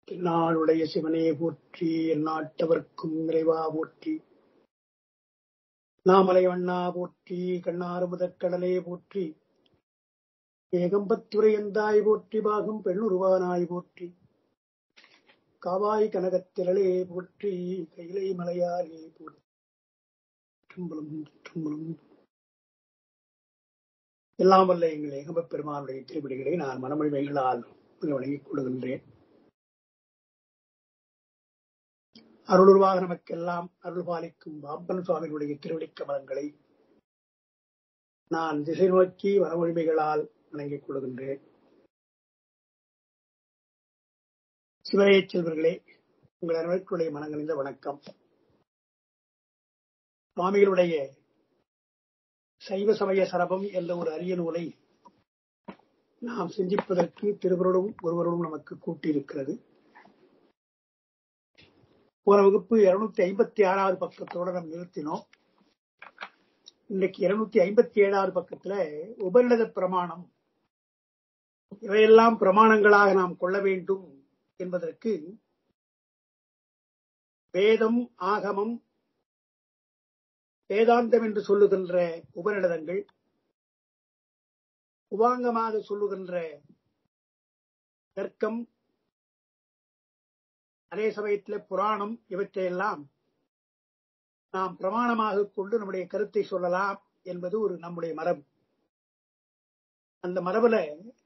தென்னாடுடைய சிவனே போற்றி எந்நாட்டவர்க்கும் நிறைவா போற்றி நாமலை வண்ணா போற்றி கண்ணாறு முதற்கடலே போற்றி ஏகம்பத்துரையந்தாய் போற்றி பாகம் பெண்ணுருவானாய் போற்றி காவாய் கனகத்திரளே போற்றி கைலை மலையாலே போற்றி தும்பலம் தும்பலம் எல்லாம் வல்ல எங்கள் ஏகம்பப் பெருமானுடைய திருப்படிகளை நான் மனமொழிமைகளால் வணங்கிக் கொள்கின்றேன் அருளுருவாக நமக்கெல்லாம் அருள் பாலிக்கும் பாம்பன் சுவாமிகளுடைய திருவடிக் கமலங்களை நான் திசை நோக்கி வனமொழிமைகளால் வணங்கிக் கொள்கின்றேன் சிவனைய செல்வர்களே உங்கள் அனைவருக்குடைய மனங்கணிந்த வணக்கம் சுவாமிகளுடைய சைவ சமய சரபம் என்ற ஒரு அரிய நூலை நாம் சிந்திப்பதற்கு திருவருளும் ஒருவரும் நமக்கு கூட்டியிருக்கிறது போன வகுப்பு இருநூத்தி ஐம்பத்தி ஆறாவது பக்கத்தோட நம்ம நிறுத்தினோம் இன்னைக்கு இருநூத்தி ஐம்பத்தி ஏழாவது பக்கத்துல உபநிடத பிரமாணம் இவையெல்லாம் பிரமாணங்களாக நாம் கொள்ள வேண்டும் என்பதற்கு வேதம் ஆகமம் வேதாந்தம் என்று சொல்லுகின்ற உபநிடதங்கள் உபாங்கமாக சொல்லுகின்ற தர்க்கம் அதே சமயத்தில் புராணம் இவற்றையெல்லாம் நாம் பிரமாணமாக கொண்டு நம்முடைய கருத்தை சொல்லலாம் என்பது ஒரு நம்முடைய மரபு அந்த மரபுல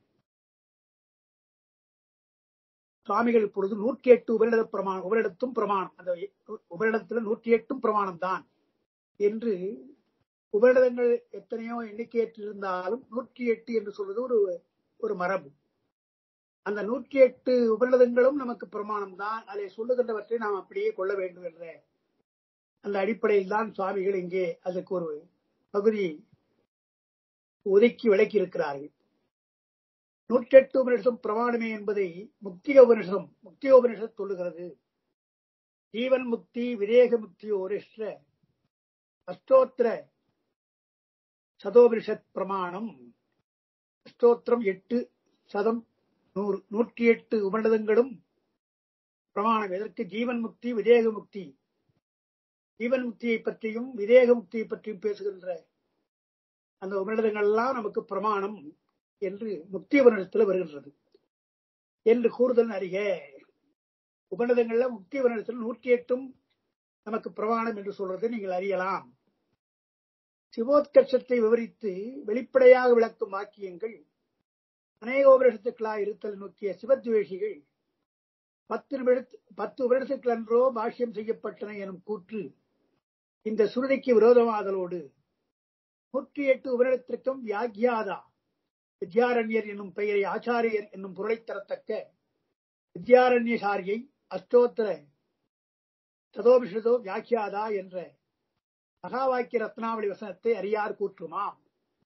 சுவாமிகள் இப்பொழுது நூற்றி எட்டு உபரிடத பிரமாணம் உபரிடத்தும் பிரமாணம் அந்த உபரிடத்துல நூற்றி எட்டும் பிரமாணம் தான் என்று உபரிடங்கள் எத்தனையோ எண்ணிக்கையற்றிருந்தாலும் நூற்றி எட்டு என்று சொல்வது ஒரு ஒரு மரபு அந்த நூற்றி எட்டு உபநிடதங்களும் நமக்கு பிரமாணம் தான் அதை சொல்லுகின்றவற்றை நாம் அப்படியே கொள்ள வேண்டும் என்ற அந்த அடிப்படையில் தான் சுவாமிகள் இங்கே அதுக்கு ஒரு பகுதி ஒதுக்கி விளக்கி இருக்கிறார்கள் நூற்றி எட்டு உபநிஷம் பிரமாணமே என்பதை முக்திக உபனிஷம் முக்திக உபனிஷம் சொல்லுகிறது ஜீவன் முக்தி விதேக முக்தி ஓரிஷ்ட அஷ்டோத்திர சதோபனிஷத் பிரமாணம் அஷ்டோத்திரம் எட்டு சதம் நூறு நூற்றி எட்டு உபநிடதங்களும் பிரமாணம் எதற்கு ஜீவன் முக்தி விதேக முக்தி ஜீவன் முக்தியை பற்றியும் விதேக முக்தியை பற்றியும் பேசுகின்ற அந்த உபநிடதங்கள் எல்லாம் நமக்கு பிரமாணம் என்று முக்தி உபநிடத்தில் வருகின்றது என்று கூறுதல் அறிக உபநிடதங்கள்ல முக்தி உபநிடத்தில் நூற்றி எட்டும் நமக்கு பிரமாணம் என்று சொல்றதை நீங்கள் அறியலாம் சிவோத்கர்ஷத்தை விவரித்து வெளிப்படையாக விளக்கும் வாக்கியங்கள் அநேக உபரிடத்துக்களாய் இருத்தல் நோக்கிய சிவத்வேஷிகள் பத்து பத்து உபரிடத்துக்கள் அன்றோ பாஷ்யம் செய்யப்பட்டன எனும் கூற்று இந்த சுருதிக்கு விரோதமாதலோடு நூற்றி எட்டு உபரிடத்திற்கும் வியாகியாதா வித்யாரண்யர் என்னும் பெயரை ஆச்சாரியர் என்னும் பொருளை தரத்தக்க வித்யாரண்யசாரியை அஷ்டோத்திர சதோபிஷதோ வியாக்கியாதா என்ற மகாவாக்கிய ரத்னாவளி வசனத்தை அறியார் கூற்றுமாம்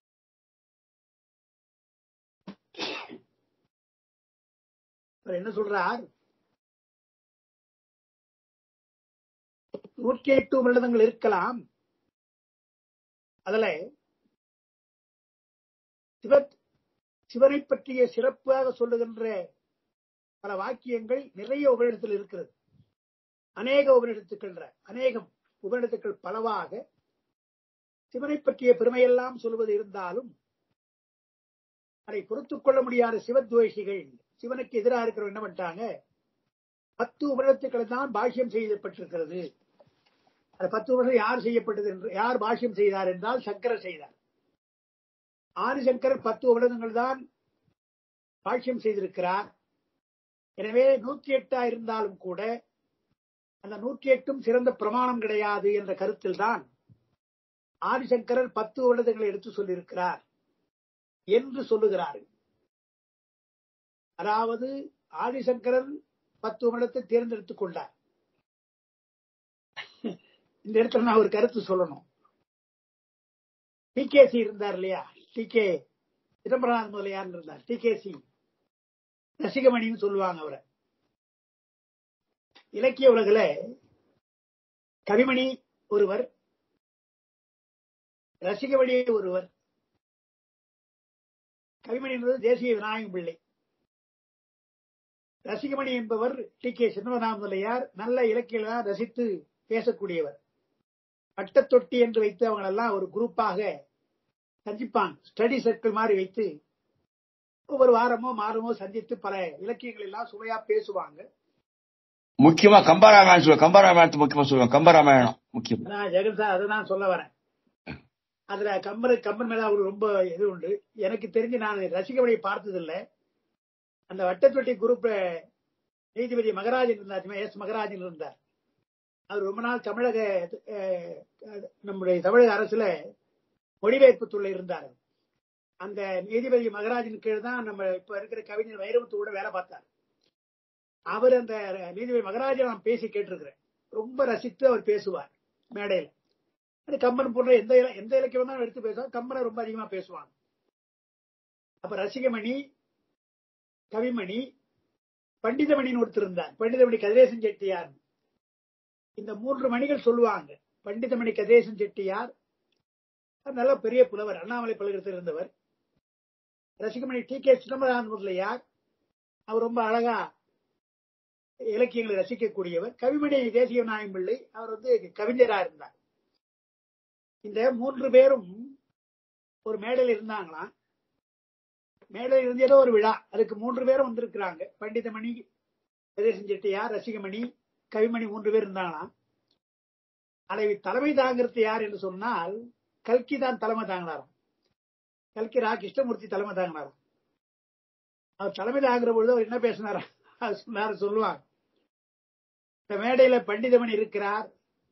என்ன சொல்றார் நூற்றி எட்டு வருடங்கள் இருக்கலாம் அதுல சிவ சிவனை பற்றிய சிறப்பாக சொல்லுகின்ற பல வாக்கியங்கள் நிறைய உபநிடத்தில் இருக்கிறது அநேக உபநிடத்துக்கள் அநேகம் உபநிடத்துக்கள் பலவாக சிவனை பற்றிய பெருமையெல்லாம் சொல்வது இருந்தாலும் அதை பொறுத்துக் கொள்ள முடியாத சிவத்வேஷிகள் சிவனுக்கு எதிராக இருக்கிறவங்க என்ன பண்ணிட்டாங்க பத்து உபநிடத்துக்களை தான் பாஷ்யம் செய்யப்பட்டிருக்கிறது அந்த பத்து வருஷம் யார் செய்யப்பட்டது என்று யார் பாஷ்யம் செய்தார் என்றால் சங்கரர் செய்தார் ஆதிசங்கரர் பத்து உபநிடங்கள் தான் பாஷ்யம் செய்திருக்கிறார் எனவே நூற்றி எட்டா இருந்தாலும் கூட அந்த நூற்றி எட்டும் சிறந்த பிரமாணம் கிடையாது என்ற கருத்தில் தான் ஆதிசங்கரர் பத்து உபநிடங்களை எடுத்து சொல்லியிருக்கிறார் என்று சொல்லுகிறார்கள் அதாவது ஆதிசங்கரன் பத்து வருடத்தை தேர்ந்தெடுத்துக் கொண்டார் இந்த இடத்துல நான் ஒரு கருத்து சொல்லணும் டி கே சி இருந்தார் இல்லையா டி கே சிதம்பரநாத் முதலியார் இருந்தார் டி கே சி ரசிகமணின்னு சொல்லுவாங்க அவரை இலக்கிய உலகில கவிமணி ஒருவர் ரசிகமணி ஒருவர் கவிமணி என்பது தேசிய விநாயகம் பிள்ளை ரசிகமணி என்பவர் டி கே சின்னவராமலையார் நல்ல இலக்கியம் ரசித்து பேசக்கூடியவர் பட்டத்தொட்டி என்று வைத்து அவங்க எல்லாம் ஒரு குரூப்பாக சந்திப்பாங்க ஸ்டடி சர்க்கிள் மாதிரி வைத்து ஒவ்வொரு வாரமோ மாதமோ சந்தித்து பல இலக்கியங்கள் எல்லாம் சுவையா பேசுவாங்க முக்கியமா கம்பராமாயணம் சொல்லுவாங்க கம்பராமாயணத்தை முக்கியமா சொல்லுவாங்க கம்பராமாயணம் முக்கியம் நான் ஜெகன் சார் அதுதான் சொல்ல வரேன் அதுல கம்பர் கம்பன் மேல அவருக்கு ரொம்ப இது உண்டு எனக்கு தெரிஞ்சு நான் ரசிகமணியை பார்த்ததில்லை அந்த வட்டத்தொட்டி குரூப் நீதிபதி மகராஜன் இருந்தார் எஸ் மகராஜன் இருந்தார் அவர் ரொம்ப நாள் தமிழக அஹ், நம்முடைய தமிழக அரசுல மொழிபெயர்ப்பு துறை இருந்தார் அந்த நீதிபதி மகராஜன் கீழ் தான் நம்ம இப்ப இருக்கிற கவிஞர் வைரமுத்து கூட வேலை பார்த்தார் அவர் அந்த நீதிபதி மகராஜன் நான் பேசி கேட்டிருக்கிறேன் ரொம்ப ரசித்து அவர் பேசுவார் மேடையில அது கம்பன் போன்ற எந்த இல- எந்த இலக்கியம் தான் எடுத்து பேசுவாங்க கம்பனை ரொம்ப அதிகமா பேசுவாங்க அப்ப ரசிகமணி கவிமணி பண்டிதமணின்னு ஒருத்தர் இருந்தார் பண்டிதமணி கதிரேசன் செட்டியார் இந்த மூன்று மணிகள் சொல்லுவாங்க பண்டிதமணி கதிரேசன் செட்டியார் அவர் நல்ல பெரிய புலவர் அண்ணாமலை பல்கலைக்கழகத்தில் இருந்தவர் ரசிகமணி டி கே சிதம்பரம் முதலியார் அவர் ரொம்ப அழகா இலக்கியங்களை ரசிக்கக்கூடியவர் கவிமணி தேசிய நாயம் பிள்ளை அவர் வந்து கவிஞரா இருந்தார் இந்த மூன்று பேரும் ஒரு மேடையில் இருந்தாங்களாம் மேடையில் இருந்து ஏதோ ஒரு விழா அதுக்கு மூன்று பேரும் வந்திருக்கிறாங்க பண்டிதமணி கதிரேசன் செட்டியார் ரசிகமணி கவிமணி மூன்று பேர் இருந்தாங்களாம் அதை தலைமை தாங்கிறது யார் என்று சொன்னால் கல்கி தான் தலைமை தாங்கினாராம் கல்கி ரா கிருஷ்ணமூர்த்தி தலைமை தாங்கினாராம் அவர் தலைமை தாங்குற பொழுது அவர் என்ன பேசினாரா அவர் சொன்னாரு சொல்லுவாங்க இந்த மேடையில பண்டிதமணி இருக்கிறார்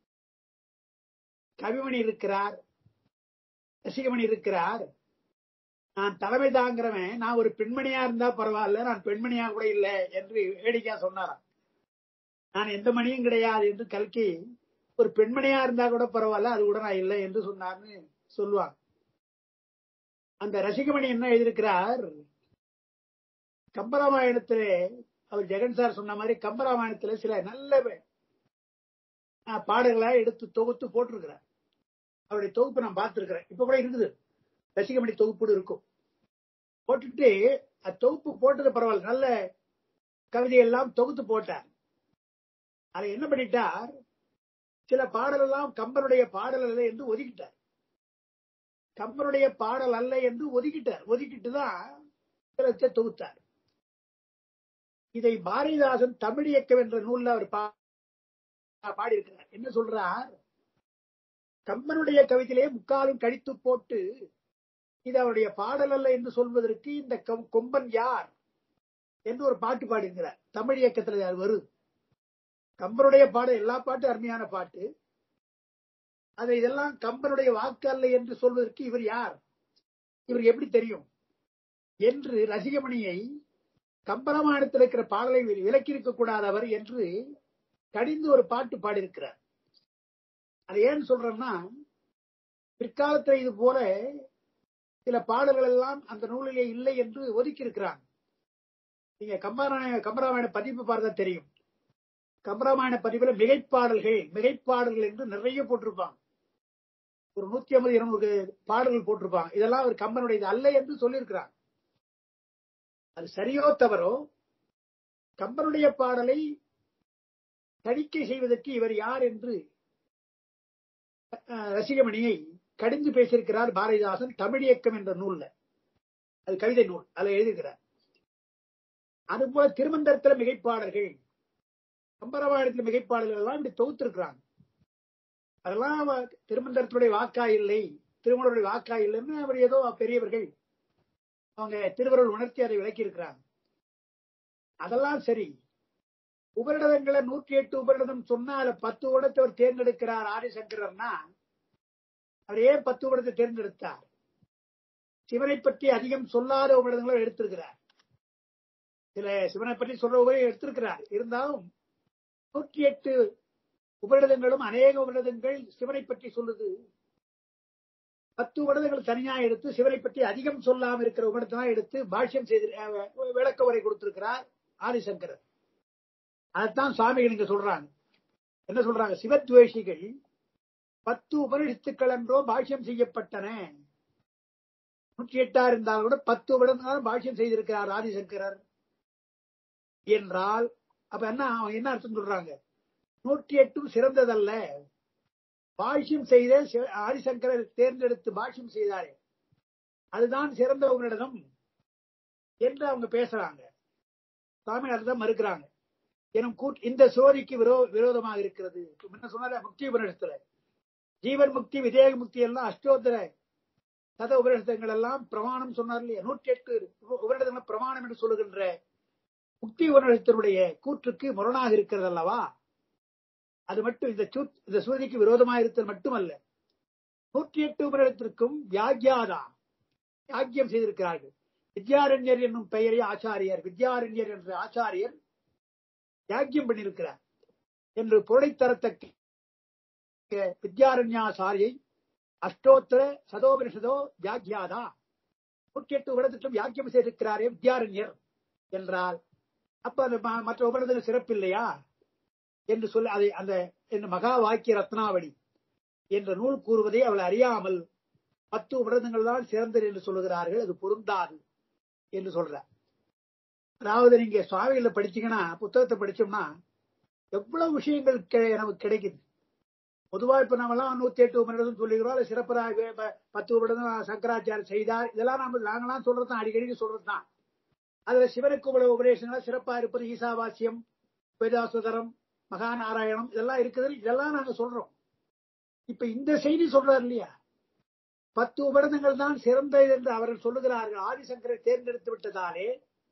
கவிமணி இருக்கிறார் ரசிகமணி இருக்கிறார் நான் தலைமை தாங்கிறவன் நான் ஒரு பெண்மணியா இருந்தா பரவாயில்ல நான் பெண்மணியா கூட இல்லை என்று வேடிக்கையா சொன்னாராம் நான் எந்த மணியும் கிடையாது என்று கல்கி ஒரு பெண்மணியா இருந்தா கூட பரவாயில்ல அது கூட நான் இல்லை என்று சொன்னார்னு சொல்லுவாங்க அந்த ரசிகமணி என்ன எழுதியிருக்கிறார் கம்பராமாயணத்திலே அவர் ஜெகன் சார் சொன்ன மாதிரி கம்பராமாயணத்துல சில நல்ல அஹ், பாடல்களை எடுத்து தொகுத்து போட்டிருக்கிறார் அவருடைய தொகுப்பு நான் பார்த்திருக்கிறேன் இப்ப கூட இருக்குது ரசிகமணி தொகுப்பு இருக்கும் போட்டுட்டு அது தொகுப்பு போட்டது பரவாயில்ல நல்ல கவிதை எல்லாம் தொகுத்து போட்டார் அதை என்ன பண்ணிட்டார் சில பாடல் எல்லாம் கம்பனுடைய பாடல் அல்ல என்று ஒதுக்கிட்டார் கம்பனுடைய பாடல் அல்ல என்று ஒதுக்கிட்டார் ஒதுக்கிட்டு தான் சிலத்தை தொகுத்தார் இதை பாரதிதாசன் தமிழ் இயக்கம் என்ற நூல்ல அவர் பா- பாடியிருக்கிறார் என்ன சொல்றார் கம்பனுடைய கவிதையிலே முக்காலும் கழித்து போட்டு இது அவருடைய பாடல் அல்ல என்று சொல்வதற்கு இந்த கொ- கொம்பன் யார் என்று ஒரு பாட்டு பாடியிருக்கிறார் தமிழ் இயக்கத்தில் அது வருது கம்பனுடைய பாடல் எல்லா பாட்டும் அருமையான பாட்டு அது இதெல்லாம் கம்பனுடைய வாக்கு அல்ல என்று சொல்வதற்கு இவர் யார் இவர் எப்படி தெரியும் என்று ரசிகமணியை கம்பராமாயணத்தில் இருக்கிற பாடலை விலக்கி இருக்க கூடாதவர் என்று கடிந்து ஒரு பாட்டு பாடியிருக்கிறார் அது ஏன் சொல்றேன்னா பிற்காலத்தில் இது போல சில பாடல்கள் எல்லாம் அந்த நூலிலே இல்லை என்று ஒதுக்கி இருக்கிறாங்க நீங்க கம்பராமாயண கம்பராமாயண பதிப்பு பார்த்தா தெரியும் கம்பராமாயண பதிப்புல மிகைப்பாடல்கள் மிகைப்பாடல்கள் என்று நிறைய போட்டிருப்பாங்க ஒரு நூத்தி ஐம்பது இருநூறு பாடல்கள் போட்டிருப்பாங்க இதெல்லாம் ஒரு கம்பனுடையது அல்ல என்று சொல்லியிருக்கிறாங்க அது சரியோ தவறோ கம்பனுடைய பாடலை தணிக்கை செய்வதற்கு இவர் யார் என்று அஹ், ரசிகமணியை கடிந்து பேசியிருக்கிறார் பாரதிதாசன் தமிழ் இயக்கம் என்ற நூல்ல அது கவிதை நூல் அதுல எழுதியிருக்கிறார் அதுபோல திருமந்தரத்துல மிகைப்பாடல்கள் கம்பராமாயணத்துல மிகைப்பாடல்கள் எல்லாம் இப்படி தொகுத்திருக்கிறாங்க அதெல்லாம் அவ- திருமந்தரத்துடைய வாக்கா இல்லை திருமணருடைய வாக்கா இல்லைன்னு அவர் ஏதோ பெரியவர்கள் அவங்க திருவருள் உணர்த்தி அதை விளக்கி இருக்கிறாங்க அதெல்லாம் சரி உபரிடங்களை நூற்றி எட்டு உபரிடம் சொன்னா அதுல பத்து உடத்தை அவர் தேர்ந்தெடுக்கிறார் ஆதிசங்கரர்னா அவர் ஏன் பத்து உபரிடத்தை தேர்ந்தெடுத்தார் சிவனை பற்றி அதிகம் சொல்லாத உபரிடங்களை எடுத்திருக்கிறார் சில சிவனை பற்றி சொல்ற உபரி எடுத்திருக்கிறார் இருந்தாலும் நூற்றி எட்டு உபரிடங்களும் அநேக உபரிடங்கள் சிவனை பற்றி சொல்லுது பத்து உபரிடங்கள் தனியா எடுத்து சிவனை பற்றி அதிகம் சொல்லாம இருக்கிற உபரிடத்தை தான் எடுத்து பாஷ்யம் செய்து அஹ், விளக்க உரை கொடுத்திருக்கிறார் ஆதிசங்கரர் அதைத்தான் சுவாமிகள் இங்க சொல்றாங்க என்ன சொல்றாங்க சிவத்வேஷிகள் பத்து உபனிஷத்துக்கள் என்றோ பாஷ்யம் செய்யப்பட்டன நூற்றி எட்டா இருந்தாலும் கூட பத்து உபனிஷத்துக்கள் பாஷ்யம் செய்திருக்கிறார் ஆதிசங்கரர் என்றால் அப்ப என்ன அவன் என்ன அர்த்தம் சொல்றாங்க நூற்றி எட்டும் சிறந்ததல்ல பாஷ்யம் செய்த சி- ஆதிசங்கரர் தேர்ந்தெடுத்து பாஷ்யம் செய்தாரே அதுதான் சிறந்த உங்களிடம் என்று அவங்க பேசுறாங்க சாமியார் தான் மறுக்கிறாங்க எனும் கூட் இந்த சோதிக்கு விரோ விரோதமாக இருக்கிறது இப்ப முன்ன சொன்னால முக்தி உபநிடத்துல ஜீவன் முக்தி விதேக முக்தி எல்லாம் அஷ்டோத்தர சத உபநிடதங்கள் எல்லாம் பிரமாணம் சொன்னார் இல்லையா நூற்றி எட்டு உபநிடதங்கள் பிரமாணம் என்று சொல்லுகின்ற முக்தி உபநிடத்தினுடைய கூற்றுக்கு முரணாக இருக்கிறது அல்லவா அது மட்டும் இந்த சூத் இந்த சூதிக்கு விரோதமாக இருத்தல் மட்டுமல்ல நூற்றி எட்டு உபநிடத்திற்கும் வியாக்கியாதா யாக்கியம் செய்திருக்கிறார்கள் வித்யாரண்யர் என்னும் பெயரை ஆச்சாரியர் வித்யாரண்யர் என்ற ஆச்சாரியர் யாக்கியம் பண்ணியிருக்கிறார் என்று பொருளை தரத்தக்க வித்யாரண்யாசாரியை அஷ்டோத்தர சதோபனிஷதோ வியாக்கியாதா நூற்றி எட்டு உபநிடத்திலும் வியாக்கியம் செய்திருக்கிறாரே வித்யாரண்யர் என்றால் அப்ப அந்த ம- மற்ற உபநிடத்தில் சிறப்பு இல்லையா என்று சொல்லி அதை அந்த இந்த மகா வாக்கிய ரத்னாவளி என்ற நூல் கூறுவதை அவள் அறியாமல் பத்து உபநிடதங்கள் தான் சிறந்தது என்று சொல்லுகிறார்கள் அது பொருந்தாது என்று சொல்றார் அதாவது நீங்க சுவாமிகளை படிச்சீங்கன்னா புத்தகத்தை படிச்சோம்னா எவ்வளவு விஷயங்கள் கி- நமக்கு கிடைக்குது பொதுவா இப்ப நம்ம எல்லாம் நூத்தி எட்டு உபநிடதம் சொல்லுகிறோம் அல்ல சிறப்பராக ப- பத்து உபநிடதம் சங்கராச்சாரியர் செய்தார் இதெல்லாம் நம்ம நாங்களாம் சொல்றது தான் அடிக்கடி சொல்றது தான் அதுல சிவனுக்கு உள்ள உபதேசங்களா சிறப்பா இருப்பது ஈசாவாசியம் வேதாசுதரம் மகாநாராயணம் இதெல்லாம் இருக்குது இதெல்லாம் நாங்க சொல்றோம் இப்ப இந்த செய்தி சொல்றாரு இல்லையா பத்து உபநிடதங்கள் தான் சிறந்தது என்று அவர்கள் சொல்லுகிறார்கள் ஆதிசங்கரை தேர்ந்தெடுத்து விட்டதாலே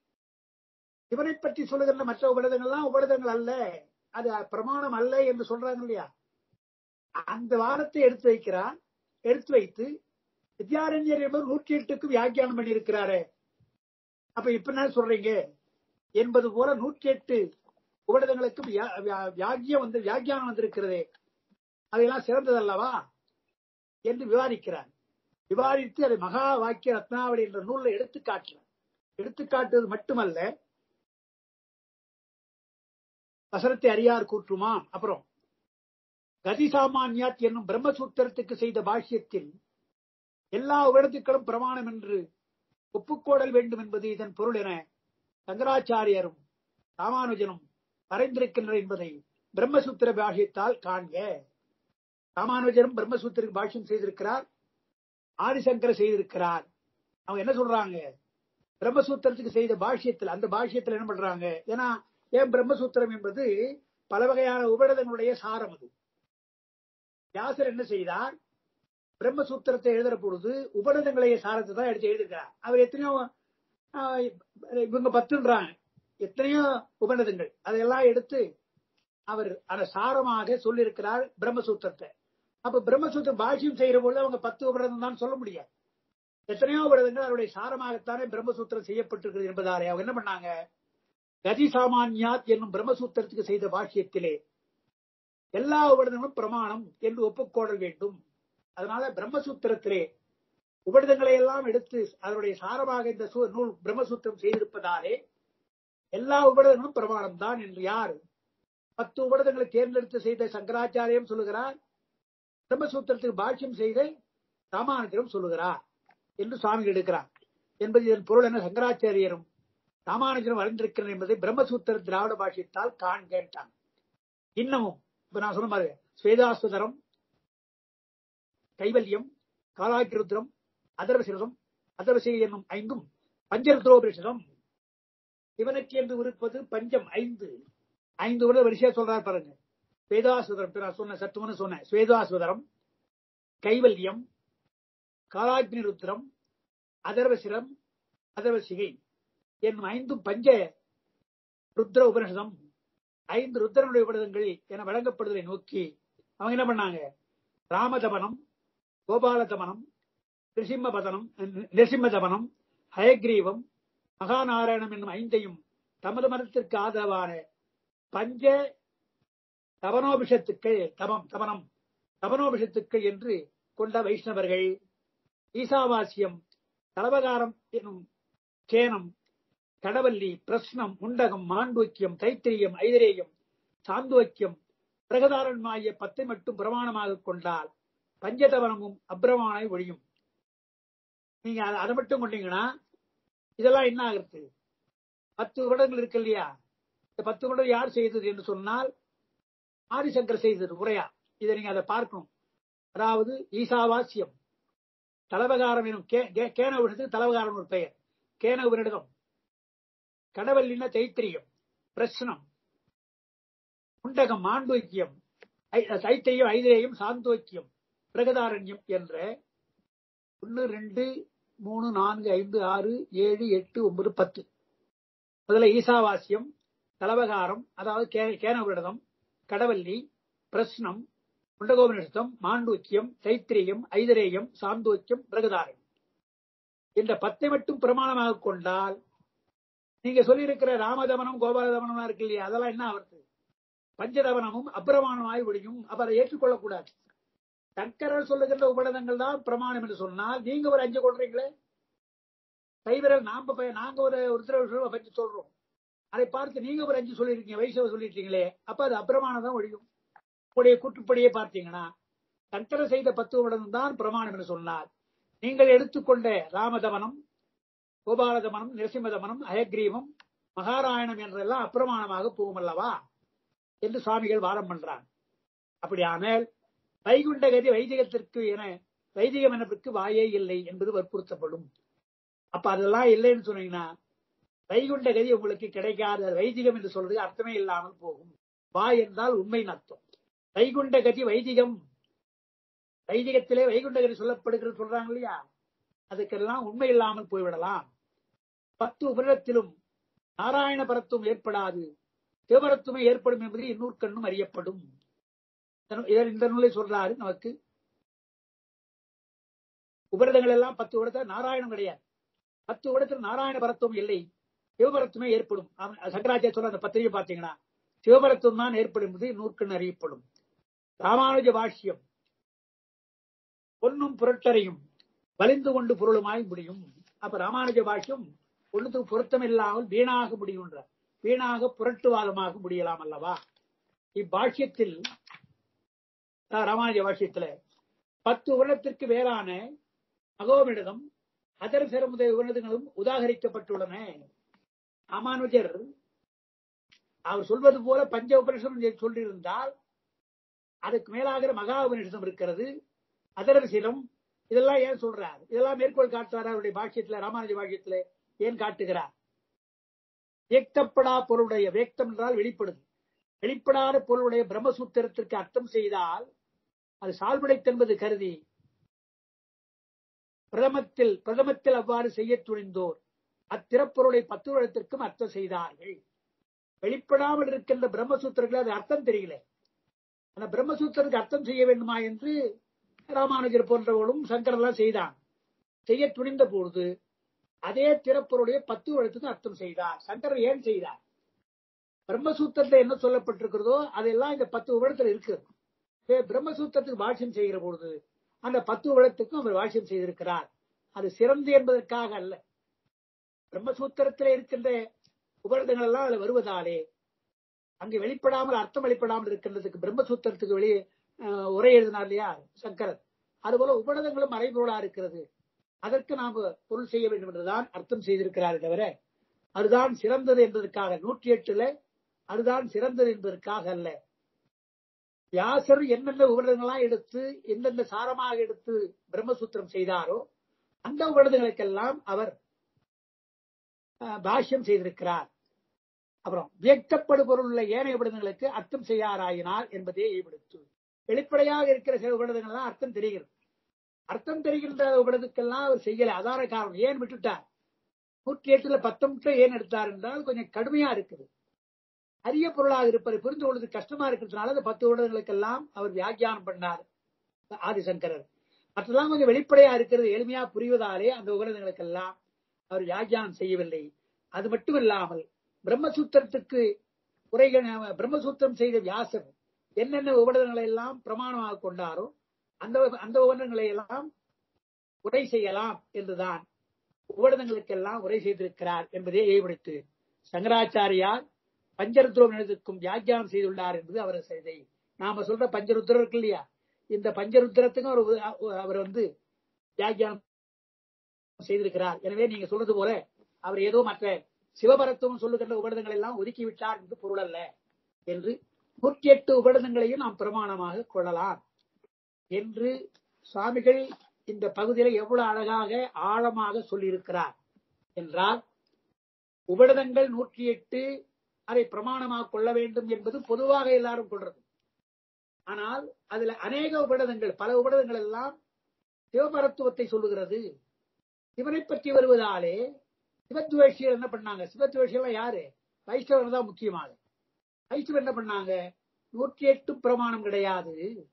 இவனை பற்றி சொல்லுகிற மற்ற உபநிடதங்கள்லாம் உபநிடதங்கள் அல்ல அது பிரமாணம் அல்ல என்று சொல்றாங்க இல்லையா அந்த வாரத்தை எடுத்து வைக்கிறார் எடுத்து வைத்து வித்யாரண்யர் என்பவர் நூற்றி எட்டுக்கு வியாக்கியானம் பண்ணியிருக்கிறாரே அப்ப இப்ப என்ன சொல்றீங்க என்பது போல நூற்றி எட்டு உபநிடதங்களுக்கு வியா- வியா- வியாக்கியம் வந்து வியாக்கியானம் வந்திருக்கிறதே அதையெல்லாம் சிறந்ததல்லவா என்று விவாதிக்கிறார் விவாதித்து அதை மகா வாக்கிய ரத்னாவளி என்ற நூலில் எடுத்து காட்டுறார் எடுத்து காட்டுவது மட்டுமல்ல வசனத்தை அறியார் கூற்றுமாம் அப்புறம் கதி சாமான்யாத் என்னும் பிரம்மசூத்திரத்துக்கு செய்த பாஷ்யத்தில் எல்லா உபநிடத்துக்களும் பிரமாணம் என்று ஒப்புக்கோடல் வேண்டும் என்பது இதன் பொருள் என சங்கராச்சாரியரும் ராமானுஜனும் வரைந்திருக்கின்றனர் என்பதை பிரம்மசூத்திர பாஷ்யத்தால் காண்க ராமானுஜரும் பிரம்மசூத்திர பாஷ்யம் செய்திருக்கிறார் ஆதிசங்கர் செய்திருக்கிறார் அவங்க என்ன சொல்றாங்க பிரம்மசூத்திரத்துக்கு செய்த பாஷ்யத்தில் அந்த பாஷ்யத்தில் என்ன பண்றாங்க ஏன்னா ஏன் பிரம்மசூத்திரம் என்பது பல வகையான உபநிடதங்களுடைய சாரம் அது வியாசர் என்ன செய்தார் பிரம்மசூத்திரத்தை எழுதுற பொழுது உபநிடதங்களைய சாரத்தை தான் எடுத்து எழுதியிருக்கிறார் அவர் எத்தனையோ ஆஹ், இவங்க பத்துன்றாங்க எத்தனையோ உபநிடதங்கள் அதையெல்லாம் எடுத்து அவர் அந்த சாரமாக சொல்லியிருக்கிறார் பிரம்மசூத்திரத்தை அப்ப பிரம்மசூத்திர பாஷ்யம் செய்யற பொழுது அவங்க பத்து உபநிடதம் தான் சொல்ல முடியாது எத்தனையோ உபநிடதங்கள் அவருடைய சாரமாகத்தானே பிரம்மசூத்திரம் செய்யப்பட்டிருக்கிறது என்பதாலே அவங்க என்ன பண்ணாங்க கதி சாமான்யாத் என்னும் பிரம்மசூத்திரத்துக்கு செய்த பாஷ்யத்திலே எல்லா உபநிடங்களும் பிரமாணம் என்று ஒப்புக்கோடல் வேண்டும் அதனால பிரம்மசூத்திரத்திலே உபநிடங்களை எல்லாம் எடுத்து அதனுடைய சாரமாக இந்த சூ- நூல் பிரம்மசூத்திரம் செய்திருப்பதாலே எல்லா உபநிடங்களும் பிரமாணம் தான் என்று யார் பத்து உபநிடங்களை தேர்ந்தெடுத்து செய்த சங்கராச்சாரியம் சொல்லுகிறார் பிரம்மசூத்திரத்துக்கு பாஷ்யம் செய்த ராமானுஜரும் சொல்லுகிறார் என்று சுவாமி எடுக்கிறார் என்பது இதன் பொருள் என்ன சங்கராச்சாரியரும் ராமானுஜரும் வளர்ந்திருக்கிறார் என்பதை பிரம்மசூத்திர திராவிட பாஷ்யத்தால் காண்கேட்டான் இன்னமும் இப்ப நான் சொன்ன மாதிரி ஸ்வேதாஸ்வதரம் கைவல்யம் காலாக்கிருத்திரம் அதர்வசிரதம் அதர்வசிகை என்னும் ஐந்தும் பஞ்சருத்ரோபரிஷதம் இவனுக்கு என்று இருப்பது பஞ்சம் ஐந்து ஐந்து விட வரிசையா சொல்றார் பாருங்க ஸ்வேதாஸ்வதரம் இப்ப நான் சொன்ன சற்று முன்ன சொன்னேன் ஸ்வேதாஸ்வதரம் கைவல்யம் காலாக்னி ருத்ரம் அதர்வசிரம் அதர்வசிகை என்னும் ஐந்தும் பஞ்ச ருத்ர உபனிஷதம் ஐந்து ருத்ரனுடைய உபனிஷதங்கள் என வழங்கப்படுவதை நோக்கி அவங்க என்ன பண்ணாங்க ராமதமனம் கோபாலதமனம் நிருசிம்மபதனம் நிருசிம்மதமனம் ஹயக்ரீவம் மகாநாராயணம் என்னும் ஐந்தையும் தமது மதத்திற்கு ஆதரவான பஞ்ச தவனோபிஷத்துக்கள் தமம் தமனம் தவனோபிஷத்துக்கள் என்று கொண்ட வைஷ்ணவர்கள் ஈசாவாசியம் தலவகாரம் எனும் சேனம் கடவல்லி பிரஸ்னம் முண்டகம் மாண்டூக்கியம் தைத்திரியம் ஐதரேயம் சாந்துவக்கியம் பிரகதாரன்மாய பத்தை மட்டும் பிரமாணமாக கொண்டால் பஞ்சதவனமும் அப்பிரமாணை ஒழியும் நீங்க அத- அதை மட்டும் கொண்டீங்கன்னா இதெல்லாம் என்ன ஆகுறது பத்து வருடங்கள் இருக்கு இல்லையா இந்த பத்து உபநிடதம் யார் செய்தது என்று சொன்னால் ஆதிசங்கர் செய்தது உரையா இதை நீங்க அதை பார்க்கணும் அதாவது ஈசாவாசியம் தலவகாரம் எனும் கே- கே- கேன உபநிடத்துக்கு தலவகாரம் ஒரு பெயர் கேன உபநிடதம் கடவல்லின தைத்திரியம் பிரஸ்னம் குண்டகம் மாண்டூக்கியம் ஐ- தைத்திரியம் ஐதிரேயம் சாந்தோக்கியம் பிரகதாரண்யம் என்ற ஒன்னு ரெண்டு மூணு நான்கு ஐந்து ஆறு ஏழு எட்டு ஒன்பது பத்து முதல்ல ஈசாவாசியம் தலவகாரம் அதாவது கே- கேன உபநிடதம் கடவல்லி பிரஸ்னம் குண்டகோபனிஷத்தம் மாண்டூக்கியம் தைத்திரியம் ஐதரேயம் சாந்தோக்கியம் பிரகதாரம் இந்த பத்தை மட்டும் பிரமாணமாக கொண்டால் நீங்க சொல்லியிருக்கிற ராமதமனம் கோபாலதமனம் இருக்கு இல்லையா அதெல்லாம் என்ன ஆகுறது பஞ்சதவனமும் அப்பிரமாணமாய் விடியும் அப்ப அதை ஏற்றுக்கொள்ளக்கூடாது சங்கரர் சொல்லுகின்ற உபடதங்கள் தான் பிரமாணம் என்று சொன்னால் நீங்க ஒரு அஞ்சு கொள்றீங்களே கைவிரல் நாம ப- நாங்க ஒரு உத்தரவு பற்றி சொல்றோம் அதை பார்த்து நீங்க ஒரு அஞ்சு சொல்லிருக்கீங்க வைசவ சொல்லிருக்கீங்களே அப்ப அது அப்பிரமாணம் தான் ஒழியும் உடைய கூற்றுப்படியே பார்த்தீங்கன்னா சங்கரர் செய்த பத்து உபடதம் தான் பிரமாணம் என்று சொன்னார் நீங்கள் எடுத்துக்கொண்ட ராமதமனம் கோபாலதமனம் நிரசிம்மதமனம் அயக்ரீவம் மகாராயணம் என்றெல்லாம் அப்பிரமாணமாக போகும் அல்லவா என்று சுவாமிகள் வாதம் பண்றாங்க அப்படியானால் வைகுண்டகதி வைதிகத்திற்கு என வைதிகம் எனப்பிற்கு வாயே இல்லை என்பது வற்புறுத்தப்படும் அப்ப அதெல்லாம் இல்லைன்னு சொன்னீங்கன்னா வைகுண்ட கதி உங்களுக்கு கிடைக்காது அது வைதிகம் என்று சொல்றது அர்த்தமே இல்லாமல் போகும் வா என்றால் உண்மையின் அர்த்தம் வைகுண்ட கதி வைதிகம் வைதிகத்திலே வைகுண்ட கதி சொல்லப்படுகிறது சொல்றாங்க இல்லையா அதுக்கெல்லாம் உண்மை இல்லாமல் போய்விடலாம் பத்து உபரிடத்திலும் நாராயண பரத்துவம் ஏற்படாது சிவபரத்துவமே ஏற்படும் என்பது இன்னூர்கண்ணும் அறியப்படும் இந்த- இவர் இந்த நூலை சொல்றாரு நமக்கு உபரிடங்கள் எல்லாம் பத்து உடத்தில் நாராயணம் கிடையாது பத்து உடத்தில் நாராயண பரத்துவம் இல்லை சிவபரத்துவமே ஏற்படும் அவன் சங்கராச்சாரிய சொல்ற அந்த பத்திரிகை பார்த்தீங்கன்னா சிவபரத்துவம் தான் ஏற்படும் என்பது நூற்கண் அறியப்படும் ராமானுஜ பாஷ்யம் பொன்னும் புரட்டரையும் வலிந்து கொண்டு பொருளுமாய் முடியும் அப்ப ராமானுஜ பாஷ்யம் ஒண்ணுத்துக்கு பொருத்தம் இல்லாமல் வீணாக முடியுன்ற வீணாக புரட்டுவாதமாக முடியலாம் அல்லவா இப்பாஷ்யத்தில் அஹ், ராமானுஜ பாஷ்யத்துல பத்து வருடத்திற்கு வேறான அகோமிடகம் அதர சிறமுதய உணர்வுகளும் உதாகரிக்கப்பட்டுள்ளன ராமானுஜர் அவர் சொல்வது போல பஞ்ச உபனிஷம் சொல்லியிருந்தால் அதுக்கு மேலாகிற மகா உபனிஷம் இருக்கிறது அதரசிலம் இதெல்லாம் ஏன் சொல்றார் இதெல்லாம் மேற்கோள் காட்டுறார் அவருடைய பாஷ்யத்துல ராமானுஜ பாஷ்யத்துல ஏன் காட்டுகிறார் வியக்தப்படா பொருளுடைய வியக்தம் என்றால் வெளிப்படுது வெளிப்படாத பொருளுடைய பிரம்மசூத்திரத்திற்கு அர்த்தம் செய்தால் அது சால்படைத்தென்பது கருதி பிரதமத்தில் பிரதமத்தில் அவ்வாறு செய்ய துணிந்தோர் அத்திறப்பொருளை பத்து வருடத்திற்கும் அர்த்தம் செய்தார்கள் வெளிப்படாமல் இருக்கின்ற பிரம்மசூத்திரங்கள் அது அர்த்தம் தெரியல அந்த பிரம்மசூத்திரத்துக்கு அர்த்தம் செய்ய வேண்டுமா என்று ராமானுஜர் போன்றவர்களும் சங்கரெல்லாம் செய்தான் செய்ய துணிந்த பொழுது அதே திறப்பொருடைய பத்து வருடத்துக்கு அர்த்தம் செய்தார் சங்கரர் ஏன் செய்தார் பிரம்மசூத்திரத்தில் என்ன சொல்லப்பட்டிருக்கிறதோ அதெல்லாம் இந்த பத்து வருடத்தில் இருக்கு ஏ, பிரம்மசூத்திரத்துக்கு பாஷ்யம் செய்கிற பொழுது அந்த பத்து வருடத்துக்கும் அவர் பாஷ்யம் செய்திருக்கிறார் அது சிறந்து என்பதற்காக அல்ல பிரம்மசூத்திரத்தில் இருக்கின்ற உபரிதங்கள் எல்லாம் அதுல வருவதாலே அங்கு வெளிப்படாமல் அர்த்தம் வெளிப்படாமல் இருக்கின்றதுக்கு பிரம்மசூத்திரத்துக்கு வெளியே அஹ், உரை எழுதினார் இல்லையா சங்கரர் அதுபோல உபநிடதங்களும் மறைபொருளா இருக்கிறது அதற்கு நாம் பொருள் செய்ய வேண்டும் என்றுதான் அர்த்தம் செய்திருக்கிறார் தவிர அதுதான் சிறந்தது என்பதற்காக நூற்றி எட்டுல அதுதான் சிறந்தது என்பதற்காக அல்ல வியாசர் என்னென்ன உபநிடதங்களாம் எடுத்து எந்தெந்த சாரமாக எடுத்து பிரம்மசூத்திரம் செய்தாரோ அந்த உபநிடதங்களுக்கெல்லாம் அவர் அஹ், பாஷ்யம் செய்திருக்கிறார் அப்புறம் வியக்தப்படு பொருளுள்ள ஏனைய உபநிடதங்களுக்கு அர்த்தம் செய்யாராயினார் என்பதே ஈடுபடுத்து வெளிப்படையாக இருக்கிற சில உபநிடதங்கள்லாம் அர்த்தம் தெரிகிறது அர்த்தம் தெரிகின்ற உபநிடத்துக்கெல்லாம் அவர் செய்யல அதான காரணம் ஏன் விட்டுட்டார் நூற்றி எட்டுல பத்து மட்டும் ஏன் எடுத்தார் என்றால் கொஞ்சம் கடுமையா இருக்குது அரிய பொருளாக இருப்பதை புரிந்து கொள்வது கஷ்டமா இருக்கிறதுனால அந்த பத்து வருடங்களுக்கெல்லாம் அவர் வியாக்கியானம் பண்ணார் ஆதிசங்கரர் மற்றெல்லாம் கொஞ்சம் வெளிப்படையா இருக்கிறது எளிமையா புரிவதாலே அந்த உபநிடங்களுக்கெல்லாம் அவர் வியாக்கியானம் செய்யவில்லை அது மட்டும் இல்லாமல் பிரம்மசூத்திரத்துக்கு உரைகள் பிரம்மசூத்திரம் செய்த வியாசர் என்னென்ன உபநிடங்களை எல்லாம் பிரமாணமாக கொண்டாரோ அந்த அந்த உபநிடங்களை எல்லாம் உரை செய்யலாம் என்றுதான் உபநிடங்களுக்கெல்லாம் உரை செய்திருக்கிறார் என்பதை ஏய்வடித்து சங்கராச்சாரியார் பஞ்சருத்ரம் எழுதுக்கும் வியாக்கியானம் செய்துள்ளார் என்பது அவர் செய்தி நாம சொல்ற பஞ்சருத்ரம் இருக்கு இல்லையா இந்த பஞ்சருத்திரத்துக்கும் அவர் உ- அவர் வந்து வியாக்கியானம் செய்திருக்கிறார் எனவே நீங்க சொல்றது போல அவர் ஏதோ மற்ற சிவபரத்துவம் சொல்லுகின்ற உபநிடதங்கள் எல்லாம் ஒதுக்கிவிட்டார் என்று பொருள் அல்ல என்று நூற்றி எட்டு உபநிடதங்களையும் நாம் பிரமாணமாக கொள்ளலாம் என்று சுவாமிகள் இந்த பகுதியில எவ்வளவு அழகாக ஆழமாக சொல்லியிருக்கிறார் என்றால் உபநிடதங்கள் நூற்றி எட்டு அதை பிரமாணமாக கொள்ள வேண்டும் என்பது பொதுவாக எல்லாரும் கொள்றது ஆனால் அதுல அநேக உபநிடதங்கள் பல உபநிடதங்கள் எல்லாம் சிவபரத்துவத்தை சொல்லுகிறது சிவனை பற்றி வருவதாலே சிவத்வேஷிகள் என்ன பண்ணாங்க சிவத்வேஷிகள் யாரு வைஷ்ணவர் தான் முக்கியமாக வைஷ்ணவர் என்ன பண்ணாங்க நூற்றி எட்டு பிரமாணம் கிடையாது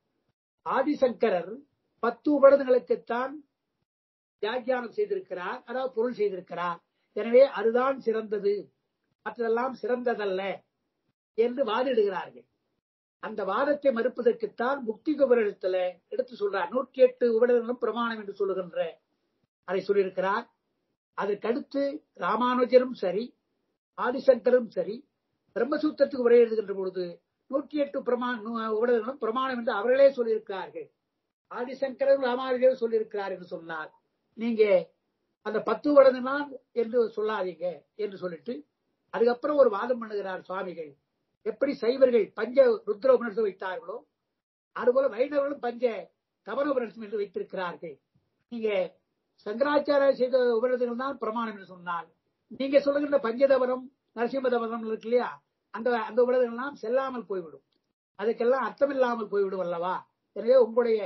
ஆதிசங்கரர் பத்து உபநிடதங்களுக்குத்தான் வியாக்கியானம் செய்திருக்கிறார் அதாவது பொருள் செய்திருக்கிறார் எனவே அதுதான் சிறந்தது மற்றதெல்லாம் சிறந்ததல்ல என்று வாதிடுகிறார்கள் அந்த வாதத்தை மறுப்பதற்குத்தான் முக்தி குபரிடத்துல எடுத்து சொல்றார் நூற்றி எட்டு உபநிடதங்களும் பிரமாணம் என்று சொல்லுகின்ற அதை சொல்லியிருக்கிறார் அதற்கடுத்து ராமானுஜரும் சரி ஆதிசங்கரும் சரி பிரம்மசூத்திரத்துக்கு உரை எழுதுகின்ற பொழுது நூற்றி எட்டு பிரமாண உபநிடதங்களும் பிரமாணம் என்று அவர்களே சொல்லியிருக்கிறார்கள் ஆதிசங்கரும் ராமானுஜரும் சொல்லியிருக்கிறார் என்று சொன்னார் நீங்க அந்த பத்து உபநிடதம் என்று சொல்லாதீங்க என்று சொல்லிட்டு அதுக்கப்புறம் ஒரு வாதம் பண்ணுகிறார் சுவாமிகள் எப்படி சைவர்கள் பஞ்ச ருத்ர உபநிஷம் வைத்தார்களோ அதுபோல வைணவர்களும் பஞ்ச தவற உபநிஷம் என்று வைத்திருக்கிறார்கள் நீங்க சங்கராச்சாரிய செய்த உபநிடதங்கள் தான் பிரமாணம் என்று சொன்னால் நீங்க சொல்லுகின்ற பஞ்சதவரம் நரசிம்ம தவரம் இருக்கு இல்லையா அந்த அந்த உபநிடதங்கள்லாம் செல்லாமல் போய்விடும் அதுக்கெல்லாம் அர்த்தமில்லாமல் போய்விடும் அல்லவா எனவே உங்களுடைய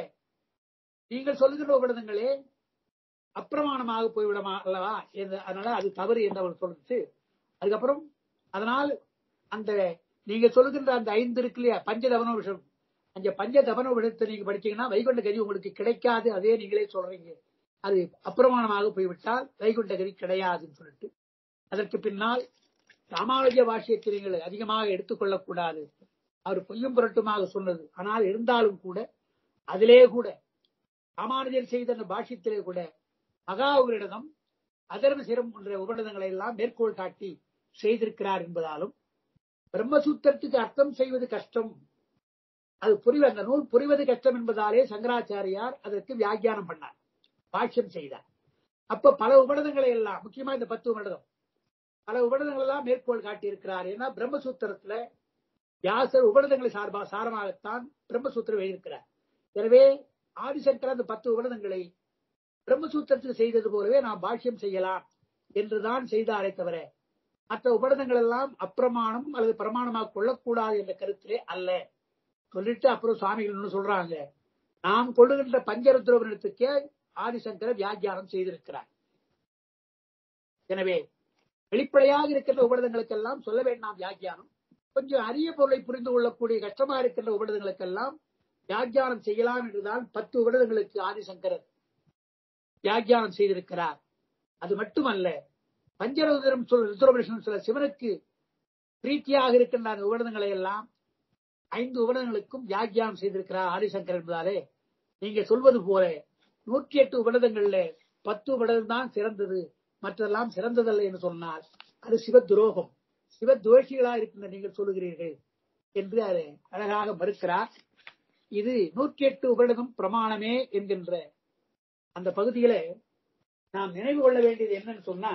நீங்கள் சொல்லுகின்ற உபநிடதங்களே அப்பிரமாணமாக போய்விடுமா அல்லவா அதனால அது தவறு என்று அவர் சொல்லிச்சு அதுக்கப்புறம் அதனால் அந்த நீங்க சொல்லுகின்ற அந்த ஐந்து இருக்கு இல்லையா பஞ்சதவன விஷயம் அந்த பஞ்ச தவன விஷயத்தை நீங்க படிச்சீங்கன்னா வைகுண்ட கதி உங்களுக்கு கிடைக்காது அதே நீங்களே சொல்றீங்க அது அப்பிரமாணமாக போய்விட்டால் வைகுண்ட கதி கிடையாதுன்னு சொல்லிட்டு அதற்கு பின்னால் ராமானுஜ பாஷ்யத்தை நீங்கள் அதிகமாக எடுத்துக்கொள்ளக்கூடாது அவர் பொய்யும் புரட்டுமாக சொன்னது ஆனால் இருந்தாலும் கூட அதிலே கூட ராமானுஜர் செய்த அந்த பாஷ்யத்திலே கூட மகாவுரிடம் அதர்வ சிரம் என்ற உபநிடதங்களை எல்லாம் மேற்கோள் காட்டி செய்திருக்கிறார் என்பதாலும் பிரம்மசூத்திரத்துக்கு அர்த்தம் செய்வது கஷ்டம் அது புரிவது அந்த நூல் புரிவது கஷ்டம் என்பதாலே சங்கராச்சாரியார் அதற்கு வியாக்கியானம் பண்ணார் பாஷ்யம் செய்தார் அப்ப பல உபநிடதங்களை எல்லாம் முக்கியமா இந்த பத்து உபநிடதம் பல உபநிடதங்கள் எல்லாம் மேற்கோள் காட்டியிருக்கிறார் ஏன்னா பிரம்மசூத்திரத்துல வியாசர் உபநிடதங்களை சார்பா சாரமாகத்தான் பிரம்மசூத்திரம் எழுதியிருக்கிறார் எனவே ஆதிசங்கர் அந்த பத்து உபநிடதங்களை பிரம்மசூத்திரத்துக்கு செய்தது போலவே நாம் பாஷ்யம் செய்யலாம் என்றுதான் செய்தாரே தவிர மற்ற உபநிடதங்கள் எல்லாம் அப்பிரமாணம் அல்லது பிரமாணமாக கொள்ளக்கூடாது என்ற கருத்திலே அல்ல சொல்லிட்டு அப்புறம் சுவாமிகள் ஒன்று சொல்றாங்க நாம் கொள்ளுகின்ற பஞ்சருத்ரோபனிடத்துக்கே ஆதிசங்கர வியாக்கியானம் செய்திருக்கிறார் எனவே வெளிப்படையாக இருக்கின்ற உபநிடதங்களுக்கெல்லாம் சொல்ல வேண்டாம் வியாக்கியானம் கொஞ்சம் அரிய பொருளை புரிந்து கொள்ளக்கூடிய கஷ்டமா இருக்கின்ற உபநிடதங்களுக்கெல்லாம் வியாக்கியானம் செய்யலாம் என்றுதான் பத்து உபநிடதங்களுக்கு ஆதிசங்கரர் வியாக்கியானம் செய்திருக்கிறார் அது மட்டுமல்ல பஞ்சரதரம் சொல் ருத்ரோபனிஷம் சில சிவனுக்கு பிரீத்தியாக இருக்கின்ற அந்த உபநிடதங்களை எல்லாம் ஐந்து உபநிடதங்களுக்கும் வியாக்கியானம் செய்திருக்கிறார் ஆதிசங்கர் என்பதாலே நீங்க சொல்வது போல நூற்றி எட்டு உபநிடதங்கள்ல பத்து உபநிடதம் தான் சிறந்தது மற்றெல்லாம் சிறந்ததல்ல என்று சொன்னால் அது சிவ துரோகம் சிவ துவேஷிகளா இருக்கின்ற நீங்கள் சொல்லுகிறீர்கள் என்று அது அழகாக மறுக்கிறார் இது நூற்றி எட்டு உபநிடதம் பிரமாணமே என்கின்ற அந்த பகுதியில நாம் நினைவு கொள்ள வேண்டியது என்னன்னு சொன்னா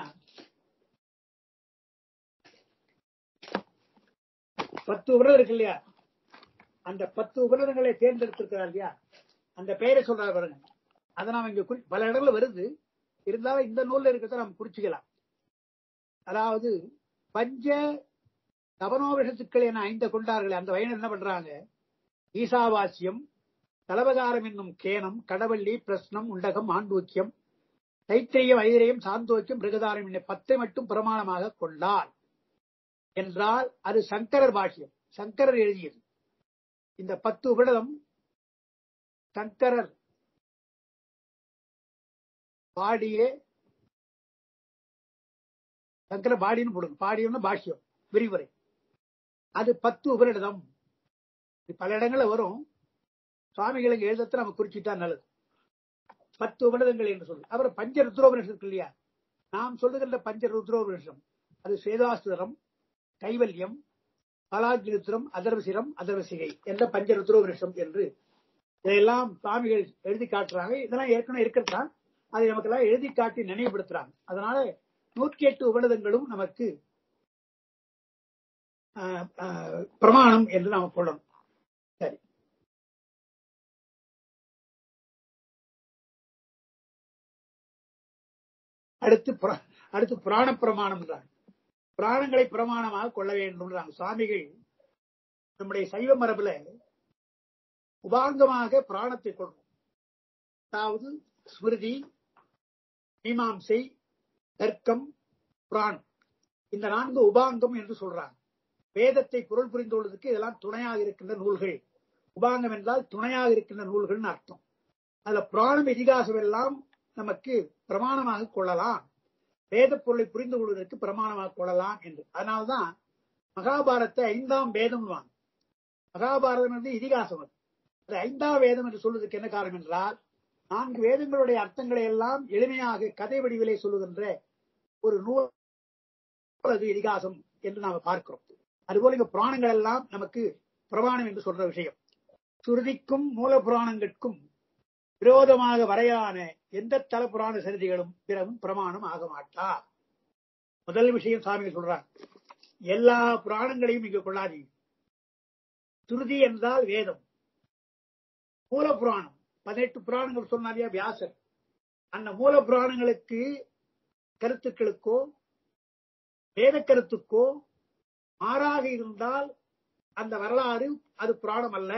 பத்து உபநிடம் இருக்கு இல்லையா அந்த பத்து உபநிடங்களை தேர்ந்தெடுத்திருக்கிறார் இல்லையா அந்த பெயரை சொல்றாரு பாருங்க அதை நாம் இங்க குறி- பல இடங்கள்ல வருது இருந்தாலும் இந்த நூல்ல இருக்கிறத நாம் குறிச்சுக்கலாம் அதாவது பஞ்ச தவனோபிஷத்துக்கள் என ஐந்த கொண்டார்களே அந்த வயனர் என்ன பண்றாங்க ஈசாவாசியம் தலவகாரம் என்னும் கேனம் கடவள்ளி பிரஸ்னம் உண்டகம் ஆண்டூக்கியம் தைத்திரியம் ஐதிரியம் சாந்தோக்கியம் மிருகதாரம் என்னும் பத்தை மட்டும் பிரமாணமாக கொண்டார் என்றால் அது சங்கரர் பாஷ்யம் சங்கரர் எழுதியது இந்த பத்து உபநிடம் சங்கரர் பாடிய சங்கர பாடின்னு போடுங்க பாடியம்னா பாஷ்யம் விரிவுரை அது பத்து உபநிடதம் இது பல இடங்கள்ல வரும் சுவாமிகளுக்கு எழுதத்தை நம்ம குறிச்சிட்டா நல்லது பத்து உபநிடதங்கள் என்று சொல்லு அப்புறம் பஞ்ச ருத்ரோபனிஷம் இருக்கு இல்லையா நாம் சொல்லுகின்ற பஞ்ச ருத்ரோபனிஷம் அது சேதாசுதரம் கைவல்யம் பாலாகிருத்திரம் அதர்வசிரம் அதர்வசிகை என்ற பஞ்ச ருத்ரோபனிஷம் என்று இதையெல்லாம் சுவாமிகள் எழுதி காட்டுறாங்க இதெல்லாம் ஏற்கனவே இருக்கிறதா அதை நமக்கெல்லாம் எழுதி காட்டி நினைவுபடுத்துறாங்க அதனால நூற்றி எட்டு உபநிடதங்களும் நமக்கு ஆஹ், ஆஹ், பிரமாணம் என்று நாம கொள்ளணும் சரி அடுத்து புர- அடுத்து புராண பிரமாணம் என்றாங்க புராணங்களை பிரமாணமாக கொள்ள வேண்டும் சுவாமிகள் நம்முடைய சைவ மரபுல உபாங்கமாக பிராணத்தை கொள்வோம் அதாவது ஸ்மிருதி மீமாம்சை தர்க்கம் புராணம் இந்த நான்கு உபாங்கம் என்று சொல்றாங்க வேதத்தை பொருள் புரிந்து கொள்வதற்கு இதெல்லாம் துணையாக இருக்கின்ற நூல்கள் உபாங்கம் என்றால் துணையாக இருக்கின்ற நூல்கள்னு அர்த்தம் அதுல புராணம் இதிகாசம் எல்லாம் நமக்கு பிரமாணமாக கொள்ளலாம் வேத பொருளை புரிந்து கொள்வதற்கு பிரமாணமாக கொள்ளலாம் என்று அதனால்தான் மகாபாரத்தை ஐந்தாம் வேதம் வாங்க மகாபாரதம் என்று இதிகாசம் அது அது ஐந்தாம் வேதம் என்று சொல்வதற்கு என்ன காரணம் என்றால் நான்கு வேதங்களுடைய அர்த்தங்களை எல்லாம் எளிமையாக கதை வடிவிலே சொல்லுகின்ற ஒரு நூல் அது இதிகாசம் என்று நாம் பார்க்கிறோம் அதுபோல இங்க புராணங்கள் எல்லாம் நமக்கு பிரமாணம் என்று சொல்ற விஷயம் சுருதிக்கும் மூல புராணங்களுக்கும் விரோதமாக வரையான எந்த தல புராண சரிதிகளும் பிறகும் பிரமாணம் ஆக மாட்டா முதல் விஷயம் சாமிகள் சொல்றாங்க எல்லா புராணங்களையும் இங்க கொள்ளாதீங்க சுருதி என்றால் வேதம் மூல புராணம் பதினெட்டு புராணங்கள் சொன்னாரியா வியாசர் அந்த மூல புராணங்களுக்கு கருத்துக்களுக்கோ வேத கருத்துக்கோ மாறாக இருந்தால் அந்த வரலாறு அது புராணம் அல்ல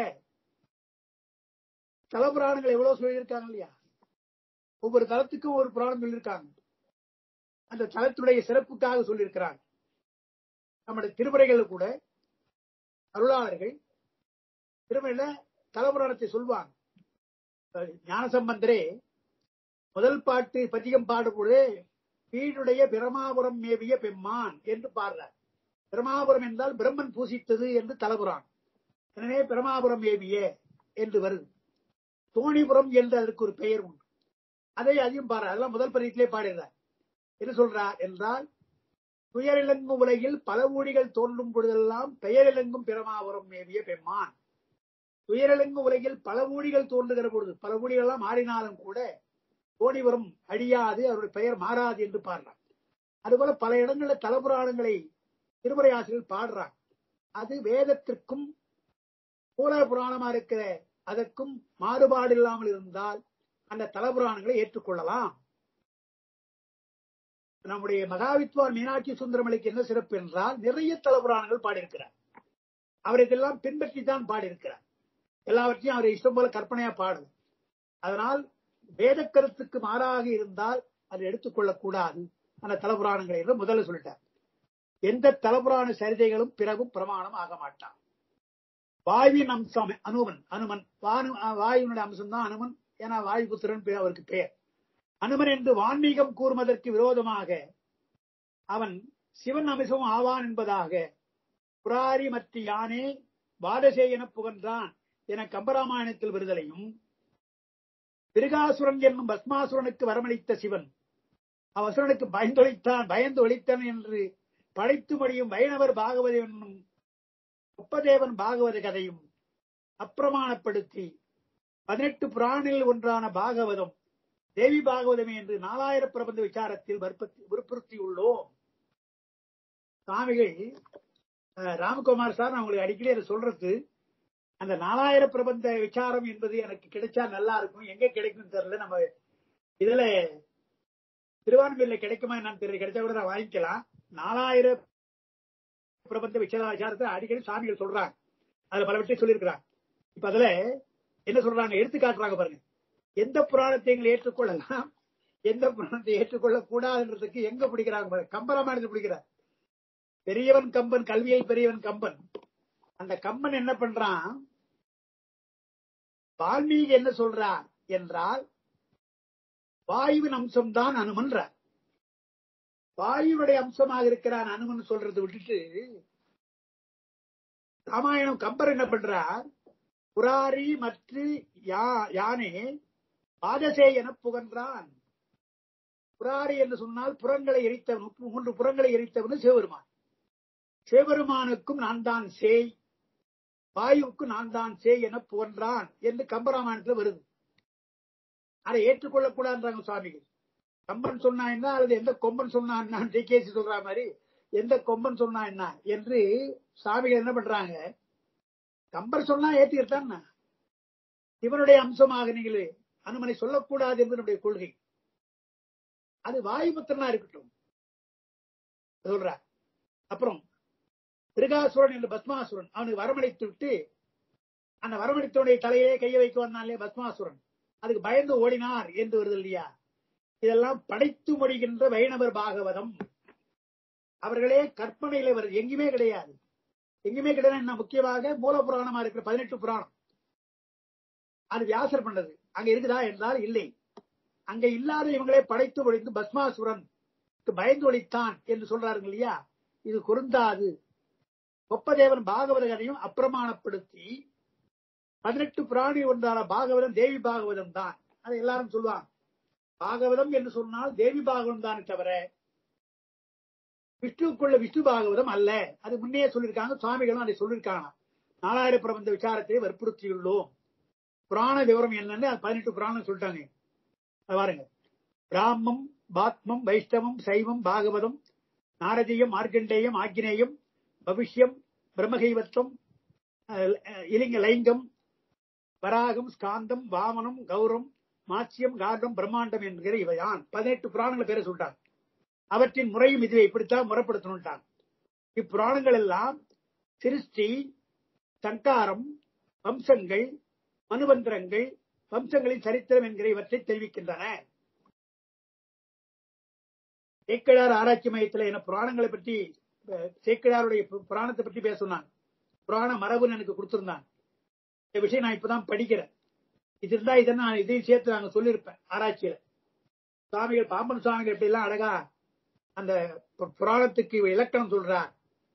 தல புராணங்கள் எவ்வளவு சொல்லியிருக்காங்க இல்லையா ஒவ்வொரு தலத்துக்கும் ஒரு புராணம் சொல்லியிருக்காங்க அந்த தலத்துடைய சிறப்புக்காக சொல்லியிருக்கிறாங்க நம்முடைய திருமுறைகள் கூட அருளாளர்கள் திருமறையில தலபுராணத்தை சொல்வாங்க ஞானசம்பந்தரே முதல் பாட்டு பதிகம் பாடும்போது வீடுடைய பிரமாபுரம் மேவிய பெம்மான் என்று பாடுறார் பிரமாபுரம் என்றால் பிரம்மன் பூசித்தது என்று தலபுரான் எனவே பிரமாபுரம் மேவிய என்று வருது தோணிபுரம் என்று அதற்கு ஒரு பெயர் உண்டு அதை அதையும் பாரு அதெல்லாம் முதல் பதியத்திலே பாடுகிறார் என்ன சொல்றார் என்றால் துயரிலங்கும் உலகில் பல ஊழிகள் தோன்றும் பொழுதெல்லாம் பெயரிலங்கும் பிரமாபுரம் மேவிய பெம்மான் துயரிலங்கும் உலகில் பல ஊழிகள் தோன்றுகிற பொழுது பல ஊழிகள் எல்லாம் மாறினாலும் கூட தோணிவரும் அழியாது அவருடைய பெயர் மாறாது என்று பாடுறார் அதுபோல பல இடங்களில் தலபுராணங்களை திருமுறை ஆசிரியர் பாடுறாங்க அது வேதத்திற்கும் மூல புராணமா இருக்கிற அதற்கும் மாறுபாடு இல்லாமல் இருந்தால் அந்த தலபுராணங்களை ஏற்றுக்கொள்ளலாம் நம்முடைய மகாவித்வான் மீனாட்சி சுந்தரமலைக்கு என்ன சிறப்பு என்றால் நிறைய தலபுராணங்கள் பாடியிருக்கிறார் அவர் இதெல்லாம் பின்பற்றி தான் பாடியிருக்கிறார் எல்லாவற்றையும் அவர் இஷ்டம் போல கற்பனையா பாடுது அதனால் வேத கருத்துக்கு மாறாக இருந்தால் அதை எடுத்துக்கொள்ளக் கூடாது அந்த தலபுராணங்களை என்று முதல்ல சொல்லிட்டார் எந்த தலபுராண சரிதைகளும் பிறகும் பிரமாணம் ஆக மாட்டான் வாயுவின் அம்சம் அனுமன் அனுமன் வானு- வாயுவினுடைய அம்சம் தான் அனுமன் ஏன்னா வாயுபுத்திரன் பே- அவருக்கு பெயர் அனுமன் என்று வான்மீகம் கூறுவதற்கு விரோதமாக அவன் சிவன் அம்சம் ஆவான் என்பதாக புராரி மற்ற யானே பாதசே என புகன்றான் என கம்பராமாயணத்தில் விருதலையும் பிருகாசுரன் என்னும் பஸ்மாசுரனுக்கு வரமளித்த சிவன் அவசுரனுக்கு பயந்தொழித்தான் பயந்து ஒழித்தான் என்று படைத்து முடியும் வைணவர் பாகவத என்னும் உப்பதேவன் பாகவத கதையும் அப்பிரமாணப்படுத்தி பதினெட்டு புராணில் ஒன்றான பாகவதம் தேவி பாகவதமே என்று நாலாயிர பிரபந்த விசாரத்தில் வற்புறுத்தி- வற்புறுத்தியுள்ளோம் சுவாமிகள் அஹ், ராமகுமார் சார் நான் உங்களுக்கு அடிக்கடி அதை சொல்றது அந்த நாலாயிர பிரபந்த விசாரம் என்பது எனக்கு கிடைச்சா நல்லா இருக்கும் எங்க கிடைக்கும் தெரியல நம்ம இதுல திருவான்மையில கிடைக்குமா என்னன்னு தெரியல கிடைச்சா கூட நான் வாங்கிக்கலாம் நாலாயிர பிரபந்த விசார விசாரத்தை அடிக்கடி சாமிகள் சொல்றாங்க அதுல பல விஷயம் சொல்லியிருக்கிறாங்க இப்ப அதுல என்ன சொல்றாங்க எடுத்து காட்டுறாங்க பாருங்க எந்த புராணத்தை எங்களை ஏற்றுக்கொள்ளலாம் எந்த புராணத்தை ஏற்றுக்கொள்ள கூடாதுன்றதுக்கு எங்க பிடிக்கிறாங்க பாருங்க கம்பராமாயணத்தை பிடிக்கிறார் பெரியவன் கம்பன் கல்வியில் பெரியவன் கம்பன் அந்த கம்பன் என்ன பண்றான் வால்மீகி என்ன சொல்றார் என்றால் வாயுவின் அம்சம்தான் அனுமன்றார் வாயுனுடைய அம்சமாக இருக்கிறான் அனுமன் சொல்றதை விட்டுட்டு ராமாயணம் கம்பர் என்ன பண்றார் புராரி மற்ற யா- யானே பாதசே என புகன்றான் புராரி என்று சொன்னால் புறங்களை எரித்தவன் மூன்று புறங்களை எரித்தவன் சிவபெருமான் சிவபெருமானுக்கும் நான் தான் சேய் வாயுவுக்கு நான் தான் சேய் என புகன்றான் என்று கம்பராமாயணத்தில் வருது அதை ஏற்றுக்கொள்ளக்கூடாதுன்றாங்க சுவாமிகள் கம்பன் சொன்னா என்ன அல்லது எந்த கொம்பன் சொன்னா என்ன டிகேசி சொல்ற மாதிரி எந்த கொம்பன் சொன்னா என்ன என்று சாமிகள் என்ன பண்றாங்க கம்பர் சொன்னா ஏத்துக்கிட்டான் இவனுடைய அம்சமாக நீங்கள் அனுமனை சொல்லக்கூடாது என்பது நம்முடைய கொள்கை அது வாயுபுத்திரனா இருக்கட்டும் சொல்ற அப்புறம் திருகாசுரன் என்ற பஸ்மாசுரன் அவனுக்கு வரமளித்து விட்டு அந்த வரமளித்தவனுடைய தலையிலே கையை வைக்க வந்தாலே பஸ்மாசுரன் அதுக்கு பயந்து ஓடினார் என்று வருது இல்லையா இதெல்லாம் படைத்து மொழிகின்ற வைணவர் பாகவதம் அவர்களே கற்பனையில வருது எங்குமே கிடையாது எங்குமே கிடையாது என்ன முக்கியமாக மூல புராணமா இருக்கிற பதினெட்டு புராணம் அது வியாசர் பண்ணது அங்க இருக்குதா என்றால் இல்லை அங்க இல்லாத இவங்களே படைத்து ஒழிந்து பஸ்மாசுரன் பயந்து ஒழித்தான் என்று சொல்றாருங்க இல்லையா இது பொருந்தாது கொப்பதேவன் பாகவத கதையும் அப்பிரமாணப்படுத்தி பதினெட்டு பிராணி ஒன்றான பாகவதம் தேவி பாகவதம் தான் அதை எல்லாரும் சொல்லுவாங்க பாகவதம் என்று சொன்னால் தேவி பாகவதம் தானே தவிர விஷ்ணுக்குள்ள விஷ்ணு பாகவதம் அல்ல அது முன்னே சொல்லியிருக்காங்க சுவாமிகளும் அதை சொல்லியிருக்காங்க நாலாயிரம் பிரபந்த விசாரத்தை வற்புறுத்தியுள்ளோம் புராண விவரம் என்னன்னு பதினெட்டு புராணம் சொல்லிட்டாங்க பாருங்க பிராமம் பாத்மம் வைஷ்ணவம் சைவம் பாகவதம் நாரதியம் மார்க்கண்டேயம் ஆக்கினேயம் பவிஷ்யம் பிரம்மகைவத்வம் இலிங்க லைங்கம் வராகம் ஸ்காந்தம் வாமனம் கௌரம் மாச்சியம் கார்டம் பிரம்மாண்டம் என்கிற இவையான் பதினெட்டு புராணங்களை பேரை சொல்லிட்டாங்க அவற்றின் முறையும் இதுவே இப்படித்தான் முறைப்படுத்தணும்ட்டாங்க இப்புராணங்கள் எல்லாம் சிருஷ்டி சங்காரம் வம்சங்கள் மனுவந்திரங்கள் வம்சங்களின் சரித்திரம் என்கிற இவற்றை தெரிவிக்கின்றன சேக்கிழார் ஆராய்ச்சி மையத்தில் என்ன புராணங்களை பற்றி சேக்கிழாருடைய புராணத்தை பற்றி பேசினாங்க புராண மரபுன்னு எனக்கு கொடுத்திருந்தாங்க இந்த விஷயம் நான் இப்பதான் படிக்கிறேன் இது இருந்தா இதை நான் இதையும் சேர்த்து நாங்க சொல்லியிருப்பேன் ஆராய்ச்சியில சுவாமிகள் பாம்பன் சுவாமிகள் இப்படி எல்லாம் அழகா அந்த புராணத்துக்கு இலக்கணம் சொல்றார்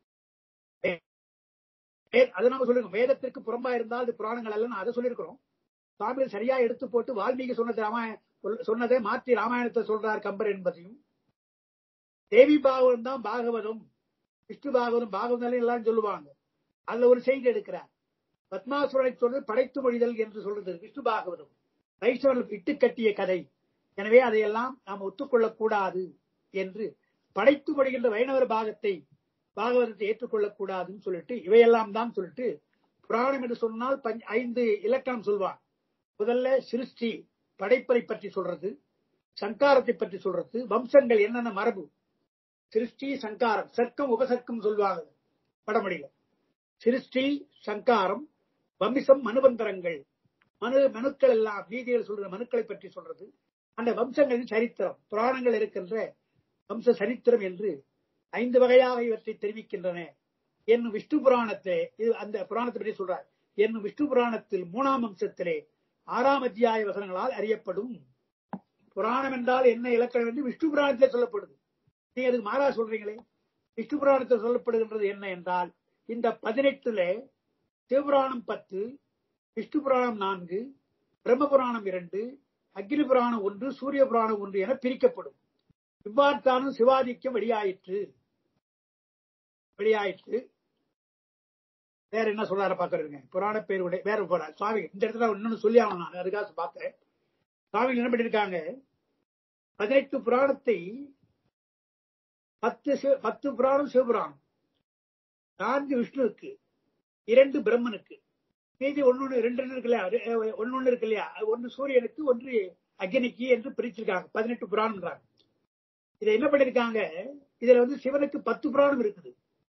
அதை நம்ம சொல்லிருக்கோம் வேதத்திற்கு புறம்பா இருந்தால் அது புராணங்கள் அல்ல அதை சொல்லியிருக்கிறோம் சுவாமிகள் சரியா எடுத்து போட்டு வால்மீகி சொன்னது ராமாயண சொன்னதை மாற்றி ராமாயணத்தை சொல்றார் கம்பர் என்பதையும் தேவி பாகவதம் தான் பாகவதம் விஷ்ணு பாகவதம் பாகவதம் எல்லாம் சொல்லுவாங்க அதுல ஒரு செய்தி எடுக்கிறார் பத்மாசுரனை சொல்றது படைத்து மொழிதல் என்று சொல்றது விஷ்ணு பாகவதம் வைஷ்ணவர்கள் இட்டு கட்டிய கதை எனவே அதையெல்லாம் நாம் ஒத்துக்கொள்ளக் கூடாது என்று படைத்து மொழிகின்ற வைணவர் பாகத்தை பாகவதத்தை ஏற்றுக்கொள்ளக் கூடாதுன்னு சொல்லிட்டு இவையெல்லாம் தான் சொல்லிட்டு புராணம் என்று சொன்னால் ஐந்து இலக்கணம் சொல்வான் முதல்ல சிருஷ்டி படைப்பதை பற்றி சொல்றது சங்காரத்தை பற்றி சொல்றது வம்சங்கள் என்னென்ன மரபு சிருஷ்டி சங்காரம் சர்க்கம் உபசர்க்கம் சொல்லுவாங்க படமொழியில சிருஷ்டி சங்காரம் வம்சம் மனுபந்தரங்கள் மனு மனுக்கள் எல்லாம் நீதிகள் சொல்ற மனுக்களை பற்றி சொல்றது அந்த வம்சங்களின் சரித்திரம் புராணங்கள் இருக்கின்ற வம்ச சரித்திரம் என்று ஐந்து வகையாக இவற்றை தெரிவிக்கின்றன என்னும் விஷ்ணு புராணத்தை இது அந்த புராணத்தை பற்றி சொல்றார் என்னும் விஷ்ணு புராணத்தில் மூணாம் அம்சத்திலே ஆறாம் அத்தியாய வசனங்களால் அறியப்படும் புராணம் என்றால் என்ன இலக்கணம் என்று விஷ்ணு புராணத்திலே சொல்லப்படுது நீங்க அதுக்கு மாறா சொல்றீங்களே விஷ்ணு புராணத்தில் சொல்லப்படுகின்றது என்ன என்றால் இந்த பதினெட்டுல சிவபுராணம் பத்து விஷ்ணு புராணம் நான்கு பிரம்ம புராணம் இரண்டு அக்னி புராணம் ஒன்று சூரிய புராணம் ஒன்று என பிரிக்கப்படும் இவ்வாறுத்தானும் சிவாதிக்கம் வெளியாயிற்று வெளியாயிற்று வேற என்ன சொல்றாரு பாக்குறதுங்க புராண பேருடைய வேற போற சுவாமி இந்த இடத்துல இன்னொன்னு சொல்லி ஆகணும் நான் அதுக்காக பார்த்தேன் சுவாமி என்ன பண்ணிருக்காங்க பதினெட்டு புராணத்தை பத்து பத்து புராணம் சிவபுராணம் நான்கு விஷ்ணுவுக்கு இரண்டு பிரம்மனுக்கு மீதி ஒன்னு ரெண்டு ரெண்டு இருக்கு இல்லையா ஒன்னு ஒன்னு இருக்கு இல்லையா ஒன்னு சூரியனுக்கு ஒன்று அக்னிக்கு என்று பிரிச்சிருக்காங்க பதினெட்டு புராணம்ன்றாங்க இதை என்ன பண்ணிருக்காங்க இதுல வந்து சிவனுக்கு பத்து புராணம் இருக்குது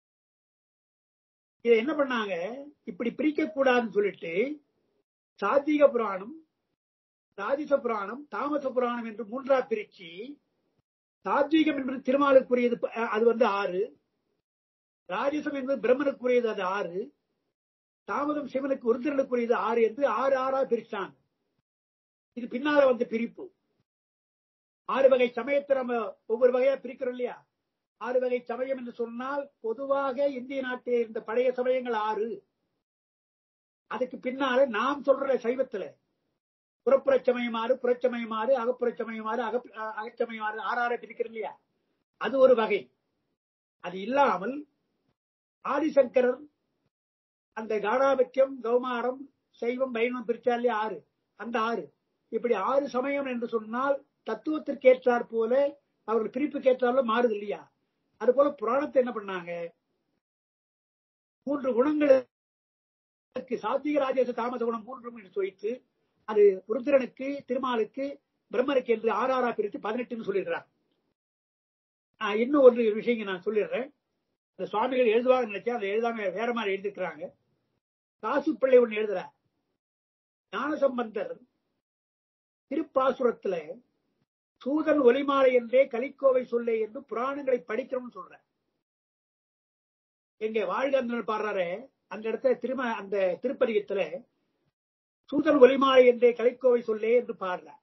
இதை என்ன பண்ணாங்க இப்படி பிரிக்க கூடாதுன்னு சொல்லிட்டு சாத்திக புராணம் ராதிச புராணம் தாமச புராணம் என்று மூன்றா பிரிச்சு சாத்வீகம் என்பது திருமாலுக்குரியது அது வந்து ஆறு ராஜசம் என்பது பிரம்மனுக்குரியது அது ஆறு தாமதம் சிவனுக்கு உருந்திரனுக்குரியது ஆறு என்று ஆறு ஆறா பிரிச்சாங்க இது பின்னால வந்த பிரிப்பு ஆறு வகை சமயத்தை நம்ம ஒவ்வொரு வகையா பிரிக்கிறோம் இல்லையா ஆறு வகை சமயம் என்று சொன்னால் பொதுவாக இந்திய நாட்டில் இருந்த பழைய சமயங்கள் ஆறு அதுக்கு பின்னால நாம் சொல்ற சைவத்துல புறப்புற சமயமாறு புறச்சமயமாறு அகப்புற சமயமாறு அக அகச்சமயமாறு ஆறாறு பிரிக்கிறோம் இல்லையா அது ஒரு வகை அது இல்லாமல் ஆதிசங்கரர் அந்த காடாபத்தியம் கௌமாரம் சைவம் வைணவம் பிரிச்சாலே ஆறு அந்த ஆறு இப்படி ஆறு சமயம் என்று சொன்னால் தத்துவத்திற்கு ஏற்றாற் போல அவர்கள் பிரிப்புக்கு ஏற்றாலும் மாறுது இல்லையா அது போல புராணத்தை என்ன பண்ணாங்க மூன்று குணங்களுக்கு சாத்விக ராஜேச தாமச குணம் மூன்றும் என்று வைத்து அது ருத்ரனுக்கு திருமாலுக்கு பிரம்மனுக்கு என்று ஆறு ஆறா பிரித்து பதினெட்டுன்னு சொல்லிடுறார் ஆஹ் இன்னும் ஒரு விஷயம் நான் சொல்லிடுறேன் இந்த சுவாமிகள் எழுதுவாங்க நினைச்சா அதை எழுதாம வேற மாதிரி எழுதிக்கிறாங்க காசு பிள்ளை ஒண்ணு எழுதுறார் ஞானசம்பந்தர் திருப்பாசுரத்துல சூதன் ஒலிமாலை என்றே கலிக்கோவை சொல்லே என்று புராணங்களை படிக்கிறோம்னு சொல்ற எங்க வாழ்கந்தன் பாடுறாரு அந்த இடத்துல திரும அந்த திருப்பதிகத்துல சூதன் ஒலிமாலை என்றே கலிக்கோவை சொல்லே என்று பாடுறார்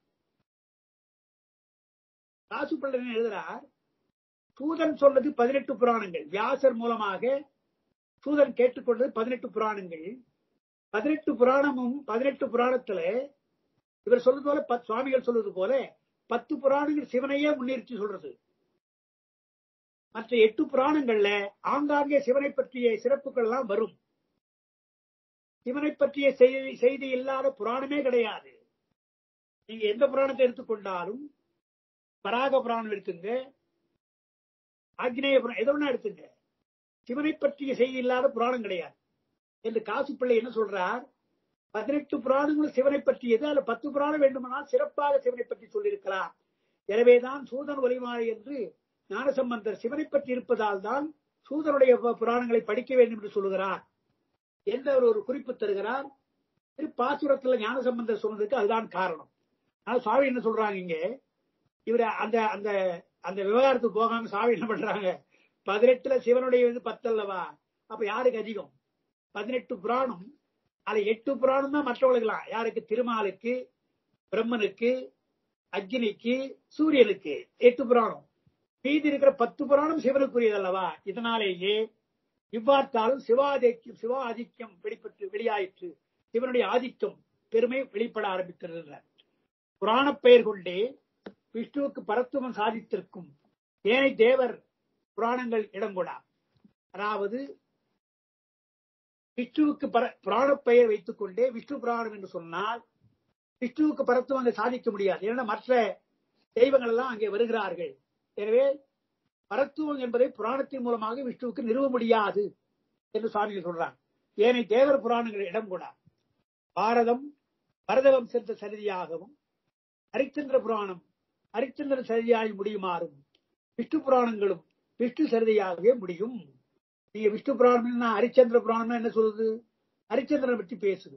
காசு பிள்ளை எழுதுறார் சூதன் சொன்னது பதினெட்டு புராணங்கள் வியாசர் மூலமாக சூதன் கேட்டுக்கொண்டது பதினெட்டு புராணங்கள் பதினெட்டு புராணமும் பதினெட்டு புராணத்துல இவர் சொல்றது போல பத்- சுவாமிகள் சொல்றது போல பத்து புராணங்கள் சிவனையே முன்னிறுத்தி சொல்றது மற்ற எட்டு புராணங்கள்ல ஆங்காங்கே சிவனை பற்றிய சிறப்புகள் எல்லாம் வரும் சிவனை பற்றிய செய்தி செய்தி இல்லாத புராணமே கிடையாது நீங்க எந்த புராணத்தை எடுத்துக்கொண்டாலும் பராக புராணம் எடுத்துங்க ஆக்னேய புராணம் எதை வேணா எடுத்துங்க சிவனை பற்றிய செய்தி இல்லாத புராணம் கிடையாது என்று காசு பிள்ளை என்ன சொல்றார் பதினெட்டு புராணங்களும் சிவனை பற்றியது அதுல பத்து புராணம் வேண்டுமானால் சிறப்பாக சிவனை பற்றி சொல்லியிருக்கலாம் எனவேதான் சூதன் ஒலிமாலை என்று ஞானசம்பந்தர் சிவனை பற்றி இருப்பதால் தான் சூதனுடைய பு- புராணங்களை படிக்க வேண்டும் என்று சொல்லுகிறார் என்ற ஒரு ஒரு குறிப்பு தருகிறார் திருப்பாசுரத்துல ஞானசம்பந்தர் சொன்னதுக்கு அதுதான் காரணம் ஆனா சுவாமி என்ன சொல்றாங்க இங்க இவர அந்த அந்த அந்த விவகாரத்துக்கு போகாம சாமி என்ன பண்றாங்க பதினெட்டுல சிவனுடைய வந்து பத்து அல்லவா அப்ப யாருக்கு அதிகம் பதினெட்டு புராணம் அதுல எட்டு புராணம் தான் மற்றவர்களுக்கெல்லாம் யாருக்கு திருமாலுக்கு பிரம்மனுக்கு அக்னிக்கு சூரியனுக்கு எட்டு புராணம் மீதி இருக்கிற பத்து புராணம் சிவனுக்குரியது அல்லவா இதனாலேயே இவ்வாற்றாலும் சிவாதிக்கம் சிவா ஆதிக்கம் வெளிப்பட்டு வெளியாயிற்று சிவனுடைய ஆதிக்கம் பெருமை வெளிப்பட ஆரம்பித்திருக்கிறார் புராணப் பெயர் கொண்டே விஷ்ணுவுக்கு பரத்துவம் சாதித்திருக்கும் ஏனை தேவர் புராணங்கள் இடங்கொடா அதாவது விஷ்ணுவுக்கு பர- புராணப் பெயர் வைத்துக் கொண்டே விஷ்ணு புராணம் என்று சொன்னால் விஷ்ணுவுக்கு பரத்துவம் அங்கே சாதிக்க முடியாது ஏன்னா மற்ற தெய்வங்கள் எல்லாம் அங்கே வருகிறார்கள் எனவே பரத்துவம் என்பதை புராணத்தின் மூலமாக விஷ்ணுவுக்கு நிறுவ முடியாது என்று சுவாமிகள் சொல்றாங்க ஏனை தேவர் புராணங்கள் இடம் கூட பாரதம் பரதவம் சென்ற சரிதியாகவும் ஹரிச்சந்திர புராணம் ஹரிச்சந்திர சரிதியாகி முடியுமாறும் விஷ்ணு புராணங்களும் விஷ்ணு சரிதையாகவே முடியும் நீங்க விஷ்ணு புராணம் ஹரிச்சந்திர புராணம் என்ன சொல்லுது ஹரிச்சந்திரன் பற்றி பேசுது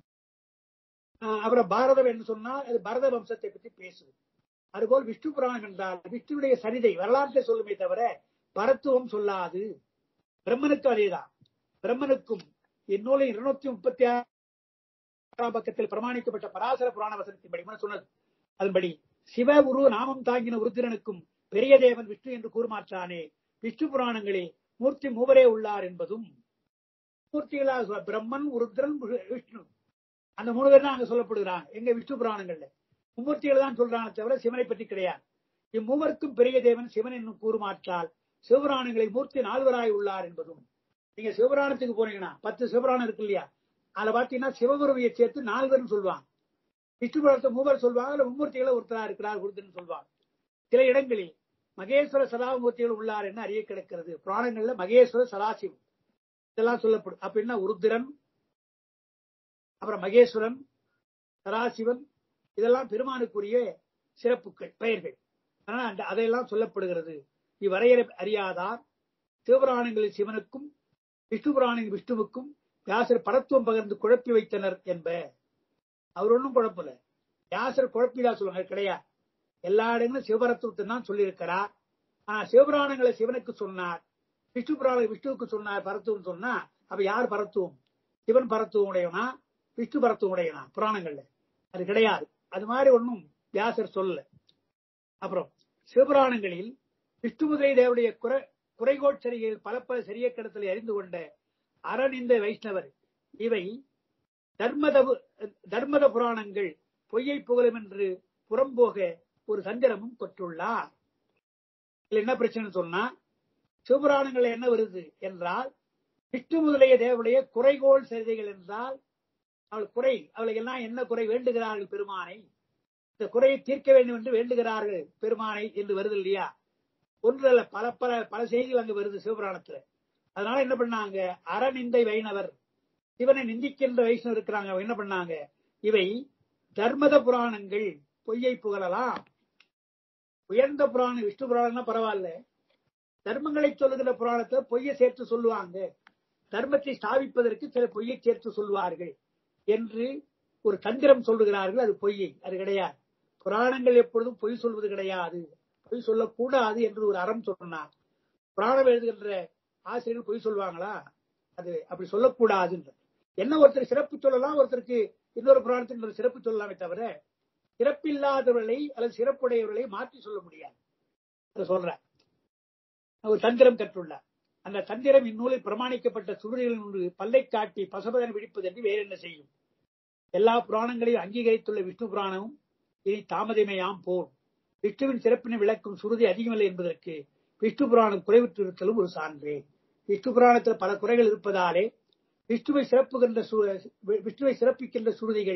ஆஹ் அப்புறம் பாரதம் என்று சொன்னால் அது பரத வம்சத்தை பற்றி பேசுது அதுபோல் விஷ்ணு புராணம் என்றால் விஷ்ணுவுடைய சரிதை வரலாற்றை சொல்லுமே தவிர பரத்துவம் சொல்லாது பிரம்மனுக்கு அதேதான் பிரம்மனுக்கும் இந்நூலில் இருநூத்தி முப்பத்தி ஆறாம் பக்கத்தில் பிரமாணிக்கப்பட்ட பராசர புராண வசனத்தின்படி முன்ன சொன்னது அதன்படி சிவ உரு நாமம் தாங்கின உருத்திரனுக்கும் பெரிய தேவன் விஷ்ணு என்று கூறுமாற்றானே விஷ்ணு புராணங்களே மூர்த்தி மூவரே உள்ளார் என்பதும் மூர்த்திகளாக சொல்ல- பிரம்மன் உருத்திரன் வி- விஷ்ணு அந்த மூணு பேர் தான் அங்க சொல்லப்படுகிறாங்க எங்க விஷ்ணு புராணங்கள்ல மும்மூர்த்திகள் தான் சொல்றாங்க தவிர சிவனை பற்றி கிடையாது இம்மூவருக்கும் பெரிய தேவன் சிவன் என்னும் கூறுமாற்றால் சிவபுராணங்களை மூர்த்தி நால்வராய் உள்ளார் என்பதும் நீங்க சிவபுராணத்துக்கு போனீங்கன்னா பத்து சிவபுராணம் இருக்கு இல்லையா அதுல பாத்தீங்கன்னா சிவகுருவியை சேர்த்து நால்வர்னு சொல்லுவாங்க விஷ்ணு புராணத்தை மூவர் சொல்லுவாங்க அதுல மும்மூர்த்திகளை ஒருத்தரா இருக்கிறார் ஒருத்தர்னு சொல்லுவாங்க சில இடங்களில் மகேஸ்வர சதாமூர்த்திகள் உள்ளார் என்று அறிய கிடக்கிறது புராணங்கள்ல மகேஸ்வர சதாசிவம் இதெல்லாம் சொல்லப்படும் அப்ப என்ன உருத்திரன் அப்புறம் மகேஸ்வரன் சதாசிவன் இதெல்லாம் பெருமானுக்குரிய சிறப்புகள் பெயர்கள் ஆனால் அந்த அதையெல்லாம் சொல்லப்படுகிறது இவ்வரையறை அறியாதார் சிவபுராணங்களில் சிவனுக்கும் விஷ்ணு புராணங்கள் விஷ்ணுவுக்கும் வியாசர் பரத்துவம் பகிர்ந்து குழப்பி வைத்தனர் என்ப அவர் ஒன்றும் குழப்பல வியாசர் குழப்பிதான் சொல்லுவாங்க கிடையாது எல்லா இடங்களும் சிவபரத்துவத்தை தான் சொல்லியிருக்கிறார் ஆனா சிவபுராணங்களை சிவனுக்கு சொன்னார் விஷ்ணு புராணம் விஷ்ணுவுக்கு சொன்னார் பரத்துவம் சொன்னா அப்ப யார் பரத்துவம் சிவன் பரத்துவம் உடையவனா விஷ்ணு பரத்துவம் உடையவனா புராணங்கள்ல அது கிடையாது அது மாதிரி ஒன்றும் வியாசர் சொல்லல அப்புறம் சிவபுராணங்களில் விஷ்ணு முதலை தேவடைய குறை குறைகோட்சரிகள் பல பல சரிய கடத்தலை அறிந்து கொண்ட அரண் இந்த வைஷ்ணவர் இவை தர்மத தர்மத புராணங்கள் பொய்யை புகழும் என்று புறம்போக ஒரு சந்திரமும் கொற்றுள்ளார் இதுல என்ன பிரச்சனை சொன்னா சிவபுராணங்கள் என்ன வருது என்றால் விஷ்ணு முதலிய தேவடைய குறைகோள் சரிதைகள் என்றால் அவள் குறை அவளுக்கு எல்லாம் என்ன குறை வேண்டுகிறார்கள் பெருமானை இந்த குறையை தீர்க்க வேண்டும் என்று வேண்டுகிறார்கள் பெருமானை என்று வருது இல்லையா ஒன்று அல்ல பல பல பல செய்திகள் அங்கு வருது சிவபுராணத்துல அதனால என்ன பண்ணாங்க அறநிந்தை வைணவர் சிவனை நிந்திக்கின்ற வைஷ்ணவர் இருக்கிறாங்க அவங்க என்ன பண்ணாங்க இவை தர்மத புராணங்கள் பொய்யை புகழலாம் உயர்ந்த புராணம் விஷ்ணு புராணம்னா பரவாயில்ல தர்மங்களை சொல்லுகிற புராணத்தை பொய்யை சேர்த்து சொல்லுவாங்க தர்மத்தை ஸ்தாபிப்பதற்கு சில பொய்யை சேர்த்து சொல்லுவார்கள் என்று ஒரு தந்திரம் சொல்லுகிறார்கள் அது பொய்யை அது கிடையாது புராணங்கள் எப்பொழுதும் பொய் சொல்வது கிடையாது பொய் சொல்லக்கூடாது என்று ஒரு அறம் சொன்னார் புராணம் எழுதுகின்ற ஆசிரியர்கள் பொய் சொல்லுவாங்களா அது அப்படி சொல்லக்கூடாது என்ன ஒருத்தர் சிறப்பு சொல்லலாம் ஒருத்தருக்கு இன்னொரு புராணத்துக்கு இன்னொரு சிறப்பு சொல்லலாமே தவிர சிறப்பில்லாதவர்களை அல்லது சிறப்புடையவர்களை மாற்றி சொல்ல முடியாது அதை சொல்றேன் ஒரு தந்திரம் கற்றுள்ளார் அந்த தந்திரம் இந்நூலில் பிரமாணிக்கப்பட்ட சுருதிகளின் ஒன்று பல்லை காட்டி பசபதன் விழிப்பது என்று வேற என்ன செய்யும் எல்லா புராணங்களையும் அங்கீகரித்துள்ள விஷ்ணு புராணமும் இனி தாமதமேயாம் போர் விஷ்ணுவின் சிறப்பினை விளக்கும் சுருதி அதிகமில்லை என்பதற்கு விஷ்ணு புராணம் குறைவிட்டிருத்தலும் ஒரு சான்றே விஷ்ணு புராணத்தில் பல குறைகள் இருப்பதாலே விஷ்ணுவை சிறப்புகின்ற விஷ்ணுவை சிறப்பிக்கின்ற சுருதிகள்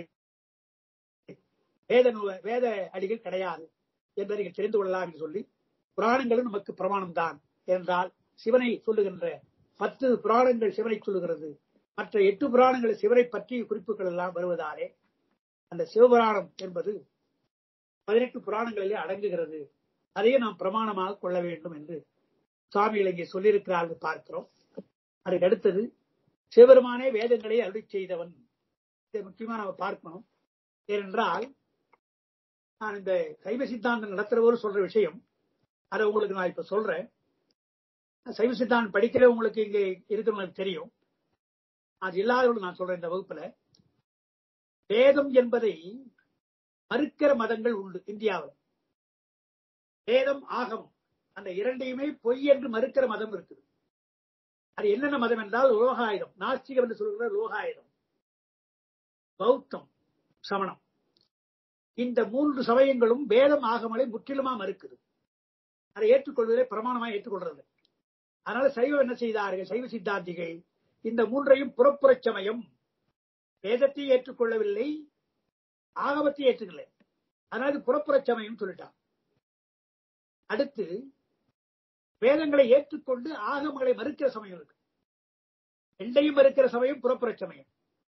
வேத வேத அடிகள் கிடையாது என்பதை நீங்கள் தெரிந்து கொள்ளலாம் என்று சொல்லி புராணங்களும் நமக்கு பிரமாணம் தான் என்றால் சிவனை சொல்லுகின்ற பத்து புராணங்கள் சிவனை சொல்லுகிறது மற்ற எட்டு புராணங்கள் சிவனை பற்றிய குறிப்புகள் எல்லாம் வருவதாலே அந்த சிவபுராணம் என்பது பதினெட்டு புராணங்களிலே அடங்குகிறது அதையே நாம் பிரமாணமாக கொள்ள வேண்டும் என்று சுவாமிகள் இங்கே சொல்லியிருக்கிறார்கள் பார்க்கிறோம் அதுக்கு அடுத்தது சிவபெருமானே வேதங்களை அருளி செய்தவன் இதை முக்கியமா நம்ம பார்க்கணும் ஏனென்றால் நான் இந்த சைவ சித்தாந்தம் நடத்துறவோர் சொல்ற விஷயம் அதை உங்களுக்கு நான் இப்ப சொல்றேன் சைவ சித்தாந்தம் படிக்கிற உங்களுக்கு இங்க இருக்கிறவங்களுக்கு தெரியும் அது இல்லாதவர்கள் நான் சொல்றேன் இந்த வகுப்புல வேதம் என்பதை மறுக்கிற மதங்கள் உண்டு இந்தியாவில் வேதம் ஆகமம் அந்த இரண்டையுமே பொய் என்று மறுக்கிற மதம் இருக்குது அது என்னென்ன மதம் என்றால் லோகாயுதம் நாஸ்திகம் என்று சொல்கிற லோகாயுதம் பௌத்தம் சமணம் இந்த மூன்று சமயங்களும் வேதம் ஆகமலை முற்றிலுமா மறுக்குது அதை ஏற்றுக்கொள்வதை பிரமாணமாக ஏற்றுக்கொள்றது அதனால சைவம் என்ன செய்தார்கள் சைவ சித்தாந்திகள் இந்த மூன்றையும் புறப்புற சமயம் வேதத்தை ஏற்றுக்கொள்ளவில்லை ஆகமத்தை ஏற்றுக்கல அதனால புறப்புற சமயம் சொல்லிட்டான் அடுத்து வேதங்களை ஏற்றுக்கொண்டு ஆகமங்களை மறுக்கிற சமயம் இருக்கு ரெண்டையும் மறுக்கிற சமயம் புறப்புற சமயம்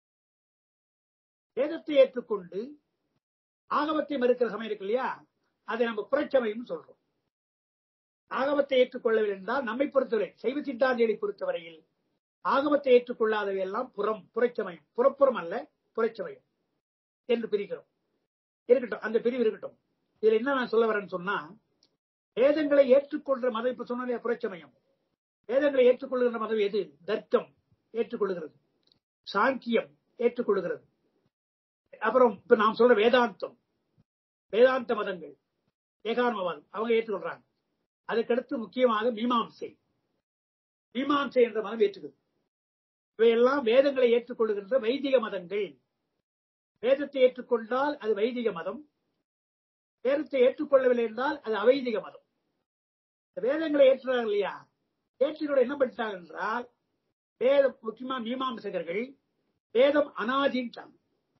வேதத்தை ஏற்றுக்கொண்டு ஆகமத்தை மறுக்கிற சமயம் இருக்கு இல்லையா அதை நம்ம புறச்சமயம் சொல்றோம் ஆகமத்தை ஏற்றுக்கொள்ளவில்லை என்றால் நம்மை பொறுத்தவரை சைவ சித்தாந்திகளை பொறுத்தவரையில் ஆகமத்தை ஏற்றுக்கொள்ளாதவை எல்லாம் புறம் புறச்சமயம் புறப்புறம் அல்ல புறச்சமயம் என்று பிரிக்கிறோம் இருக்கட்டும் அந்த பிரிவு இருக்கட்டும் இதுல என்ன நான் சொல்ல வரேன்னு சொன்னா வேதங்களை ஏற்றுக்கொள்ற மதம் இப்ப சொன்ன புறச்சமயம் வேதங்களை ஏற்றுக்கொள்கிற மதம் எது தர்க்கம் ஏற்றுக்கொள்கிறது சாங்கியம் ஏற்றுக்கொள்கிறது அப்புறம் இப்ப நாம் சொல்ற வேதாந்தம் வேதாந்த மதங்கள் ஏகான்மவாதம் அவங்க ஏற்றுக்கொள்றாங்க அதுக்கடுத்து முக்கியமாக மீமாம்சை மீமாம்சை என்ற மதம் ஏற்றுக்குது இவையெல்லாம் வேதங்களை ஏற்றுக்கொள்கின்ற வைதிக மதங்கள் வேதத்தை ஏற்றுக்கொண்டால் அது வைதிக மதம் வேதத்தை ஏற்றுக்கொள்ளவில்லை என்றால் அது அவைதிக மதம் இந்த வேதங்களை ஏற்றுறாங்க இல்லையா ஏற்றுக்கூட என்ன பண்ணிட்டாங்க என்றால் வேதம் முக்கியமா மீமாம்சகர்கள் வேதம் அனாதின்ட்டாங்க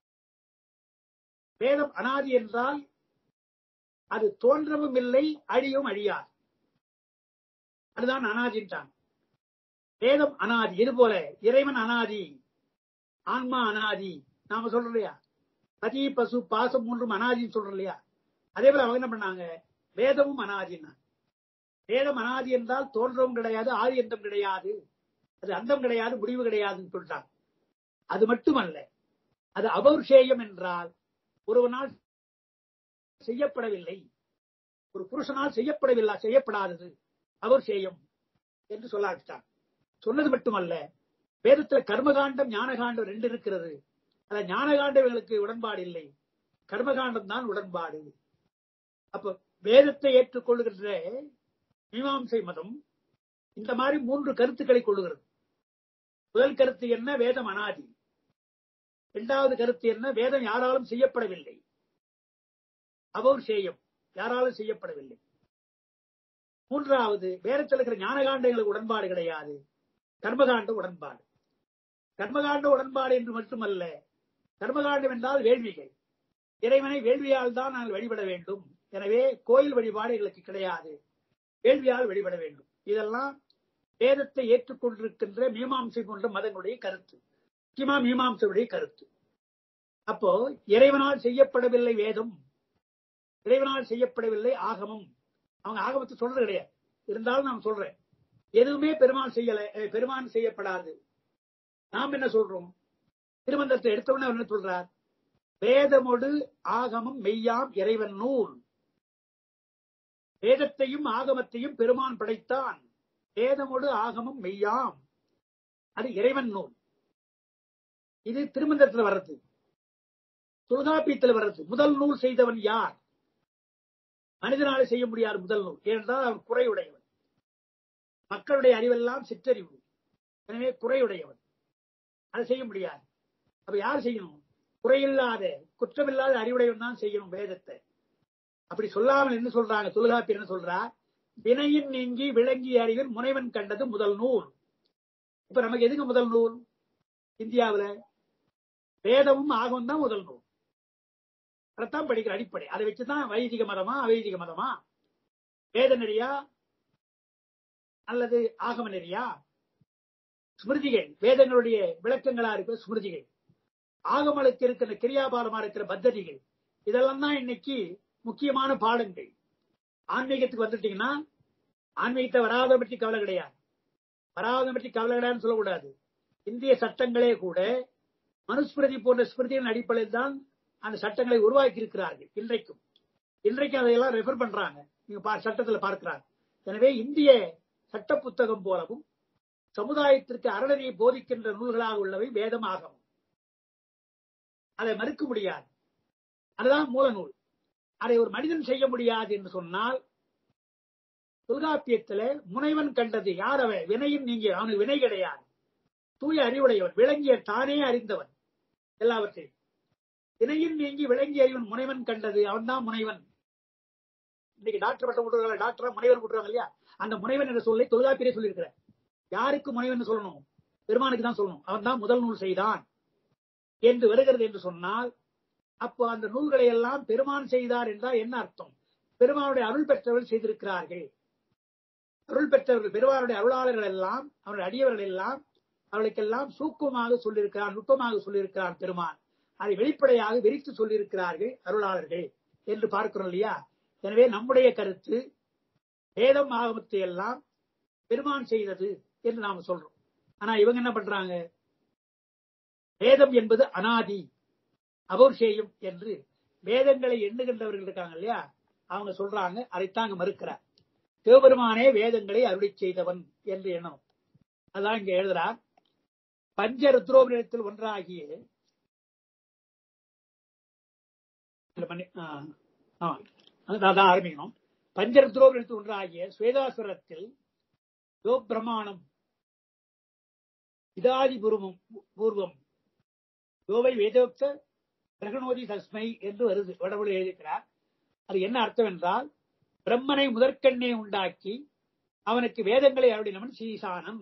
வேதம் அனாதி என்றால் அது தோன்றவும் இல்லை அழியும் அழியாது அதுதான் அனாதின்ட்டாங்க வேதம் அனாதி இது போல இறைவன் அனாதி ஆன்மா அனாதி நாம சொல்றோம் இல்லையா பதி பசு பாசம் மூன்றும் அனாதின்னு சொல்றோம் இல்லையா அதே போல அவங்க என்ன பண்ணாங்க வேதமும் அனாதின்னா வேதம் அனாதி என்றால் தோன்றவும் கிடையாது ஆதி அந்தம் கிடையாது அது அந்தம் கிடையாது முடிவு கிடையாதுன்னு சொல்லிட்டாங்க அது மட்டுமல்ல அது அபௌஷேயம் என்றால் ஒருவனால் செய்யப்படவில்லை ஒரு புருஷனால் செய்யப்படவில்லை செய்யப்படாதது அபௌஷேயம் என்று சொல்ல ஆரம்பித்தார் சொன்னது மட்டுமல்ல வேதத்துல கர்மகாண்டம் ஞானகாண்டம் ரெண்டு இருக்கிறது அந்த ஞானகாண்டம் இவங்களுக்கு உடன்பாடு இல்லை கர்மகாண்டம் தான் உடன்பாடு அப்ப வேதத்தை ஏற்றுக்கொள்கின்ற மீமாம்சை மதம் இந்த மாதிரி மூன்று கருத்துக்களை கொள்ளுகிறது முதல் கருத்து என்ன வேதம் அனாதி இரண்டாவது கருத்து என்ன வேதம் யாராலும் செய்யப்படவில்லை அபௌஷேயம் யாராலும் செய்யப்படவில்லை மூன்றாவது வேதத்தில் இருக்கிற ஞானகாண்டங்களுக்கு உடன்பாடு கிடையாது கர்மகாண்ட உடன்பாடு கர்மகாண்ட உடன்பாடு என்று மட்டுமல்ல கர்மகாண்டம் என்றால் வேள்விகள் இறைவனை வேள்வியால் தான் நாங்கள் வழிபட வேண்டும் எனவே கோயில் வழிபாடு எங்களுக்கு கிடையாது வேள்வியால் வழிபட வேண்டும் இதெல்லாம் வேதத்தை ஏற்றுக்கொண்டிருக்கின்ற மீமாம்சை போன்ற மதங்களுடைய கருத்து முக்கியமா மீமாம்சையுடைய கருத்து அப்போ இறைவனால் செய்யப்படவில்லை வேதம் இறைவனால் செய்யப்படவில்லை ஆகமம் அவங்க ஆகமத்தை சொல்றது கிடையாது இருந்தாலும் நான் சொல்றேன் எதுவுமே பெருமாள் செய்யல அஹ், பெருமான் செய்யப்படாது நாம் என்ன சொல்றோம் திருமந்தத்தை எடுத்தவுடனே அவர் என்ன சொல்றார் வேதமொடு ஆகமம் மெய்யாம் இறைவன் நூல் வேதத்தையும் ஆகமத்தையும் பெருமான் படைத்தான் வேதமொடு ஆகமம் மெய்யாம் அது இறைவன் நூல் இது திருமந்தத்தில் வர்றது தொல்காப்பியத்தில் வர்றது முதல் நூல் செய்தவன் யார் மனிதனால செய்ய முடியாது முதல் நூல் ஏனென்றால் அவன் குறையுடையவன் மக்களுடைய அறிவெல்லாம் சிற்றறிவு எனவே குறையுடையவன் அதை செய்ய முடியாது அப்ப யார் செய்யணும் குறையில்லாத குற்றமில்லாத அறிவுடையவன் தான் செய்யணும் வேதத்தை அப்படி சொல்லாமல் என்ன சொல்றாங்க தொல்காப்பியர் என்ன சொல்றா வினையின் நீங்கி விளங்கிய அறிவில் முனைவன் கண்டது முதல் நூல் இப்ப நமக்கு எதுக்கு முதல் நூல் இந்தியாவுல வேதமும் ஆகமும் தான் முதல் நூல் அதைத்தான் படிக்கிற அடிப்படை அதை வச்சுதான் வைதிக மதமா அவைதிக மதமா வேத நெறியா அல்லது ஆகம நெறியா ஸ்மிருதிகள் வேதங்களுடைய விளக்கங்களா இருக்கிற ஸ்மிருதிகள் ஆகமலுக்கு இருக்கிற கிரியாபாரமா இருக்கிற பத்ததிகள் இதெல்லாம் தான் இன்னைக்கு முக்கியமான பாடங்கள் ஆன்மீகத்துக்கு வந்துட்டீங்கன்னா ஆன்மீகத்தை வராத பற்றி கவலை கிடையாது வராத பற்றி கவலை கிடையாதுன்னு சொல்லக்கூடாது இந்திய சட்டங்களே கூட மனுஸ்மிருதி போன்ற ஸ்மிருதிகளின் அடிப்படையில் தான் அந்த சட்டங்களை உருவாக்கி இருக்கிறார்கள் இன்றைக்கும் இன்றைக்கும் அதையெல்லாம் ரெஃபர் பண்றாங்க நீங்க பா- சட்டத்துல பார்க்கிறாங்க எனவே இந்திய சட்ட புத்தகம் போலவும் சமுதாயத்திற்கு அறநெறியை போதிக்கின்ற நூல்களாக உள்ளவை வேதம் ஆகும் அதை மறுக்க முடியாது அதுதான் மூல நூல் அதை ஒரு மனிதன் செய்ய முடியாது என்று சொன்னால் தொல்காப்பியத்துல முனைவன் கண்டது யார் அவன் வினையும் நீங்க அவனுக்கு வினை கிடையாது தூய அறிவுடையவன் விளங்கிய தானே அறிந்தவன் எல்லாவற்றையும் வினையும் நீங்கி விளங்கிய அறிவன் முனைவன் கண்டது அவன் தான் முனைவன் இன்னைக்கு டாக்டர் பட்டம் கொடுக்குறாங்க டாக்டரா முனைவன் கொடுக்குறாங்க இல்லையா அந்த முனைவன் என்ற சொல்லை தொல்காப்பியரே சொல்லியிருக்கிறார் யாருக்கு முனைவன் சொல்லணும் பெருமானுக்கு தான் சொல்லணும் அவன் தான் முதல் நூல் செய்தான் என்று வருகிறது என்று சொன்னால் அப்போ அந்த நூல்களை எல்லாம் பெருமான் செய்தார் என்றால் என்ன அர்த்தம் பெருமானுடைய அருள் பெற்றவர்கள் செய்திருக்கிறார்கள் அருள் பெற்றவர்கள் பெருமானுடைய அருளாளர்கள் எல்லாம் அவருடைய அடியவர்கள் எல்லாம் அவர்களுக்கெல்லாம் சூக்குமாக சொல்லியிருக்கிறார் நுட்பமாக சொல்லியிருக்கிறார் பெருமான் அதை வெளிப்படையாக விரித்து சொல்லியிருக்கிறார்கள் அருளாளர்கள் என்று பார்க்கிறோம் இல்லையா எனவே நம்முடைய கருத்து வேதம் ஆகமத்தை எல்லாம் பெருமான் செய்தது என்று நாம சொல்றோம் ஆனா இவங்க என்ன பண்றாங்க வேதம் என்பது அனாதி அபௌர்ஷேயம் என்று வேதங்களை எண்ணுகின்றவர்கள் இருக்காங்க இல்லையா அவங்க சொல்றாங்க அதைத்தாங்க மறுக்கிறார் சிவபெருமானே வேதங்களை அருளி செய்தவன் என்று எண்ணம் அதான் இங்க எழுதுறார் பஞ்ச ருத்ரோபனிடத்தில் ஒன்றாகிய இல்ல, மன்னி- ஆ, ஆ, அது- அதான் ஆரம்பிக்கணும் பஞ்ச ருத்ரோபனிடத்தில் ஒன்றாகிய ஸ்வேதாசுரத்தில் யோ பிரமாணம் இதாதி பூர்வம் பூர்வம் யோவை வேதோக்த பிரகணோதி தஸ்மை என்று வருது வடமொழி எழுதியிருக்கிறார் அது என்ன அர்த்தம் என்றால் பிரம்மனை முதற்கண்ணே உண்டாக்கி அவனுக்கு வேதங்களை அருளினவன் சீசானம்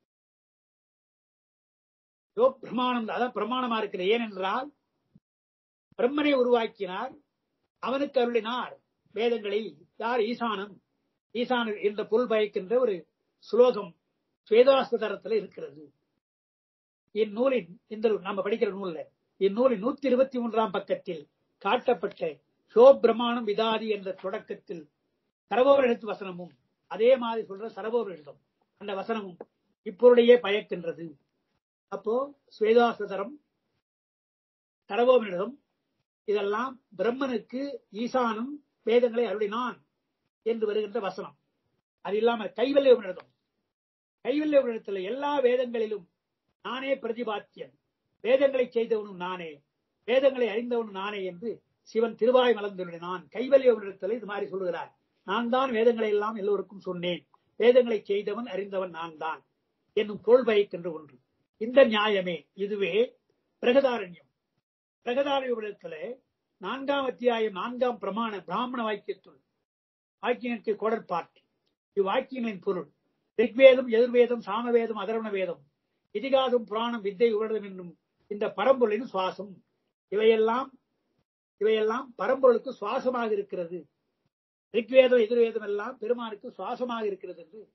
யோ பிரமாணம் அதான் பிரமாணமா இருக்கிறது ஏனென்றால் பிரம்மனை உருவாக்கினார் அவனுக்கு அருளினார் வேதங்களை யார் ஈசானம் ஈசான என்ற பொருள் பயக்கின்ற ஒரு சுலோகம் ஸ்வேதாஸ்தரத்தில் இருக்கிறது இந்நூலின் இந்த நாம படிக்கிற நூல்ல இந்நூலின் நூத்தி இருபத்தி மூன்றாம் பக்கத்தில் காட்டப்பட்ட சோபிரமாணம் விதாதி என்ற தொடக்கத்தில் சரபோவர் எழுத்து வசனமும் அதே மாதிரி சொல்ற சரபோவர் எழுதும் அந்த வசனமும் இப்பொருளையே பயக்கின்றது அப்போ ஸ்வேதாசதரம் சரபோவனிடம் இதெல்லாம் பிரம்மனுக்கு ஈசானும் வேதங்களை அருளினான் என்று வருகின்ற வசனம் அது இல்லாம கைவல்ய உபநிடதம் கைவல்ய உபநிடத்துல எல்லா வேதங்களிலும் நானே பிரதிபாத்தியன் வேதங்களை செய்தவனும் நானே வேதங்களை அறிந்தவனும் நானே என்று சிவன் திருவாய் மலர்ந்துள்ளான் கைவல்ய உபநிடத்தில் இது மாதிரி சொல்லுகிறார் நான் தான் வேதங்களை எல்லாம் எல்லோருக்கும் சொன்னேன் வேதங்களை செய்தவன் அறிந்தவன் நான் தான் என்னும் பொருள் பயக்கின்ற ஒன்று இந்த நியாயமே இதுவே பிரகதாரண்யம் பிரகதாரண்ய உபநிடத்துல நான்காம் அத்தியாயம் நான்காம் பிரமாண பிராமண வாக்கியத்துள் வாக்கியங்களுக்கு கோடற்பாட்டு இவ்வாக்கியங்களின் பொருள் ரிக்வேதம் எதிர்வேதம் சாமவேதம் அதர்வண வேதம் இதிகாசம் புராணம் வித்தை உபநிடதம் என்னும் இந்த பரம்பொருளின் சுவாசம் இவையெல்லாம் இவையெல்லாம் பரம்பொருளுக்கு சுவாசமாக இருக்கிறது ரிக்வேதம் எதிர்வேதம் எல்லாம் பெருமானுக்கு சுவாசமாக இருக்கிறது என்று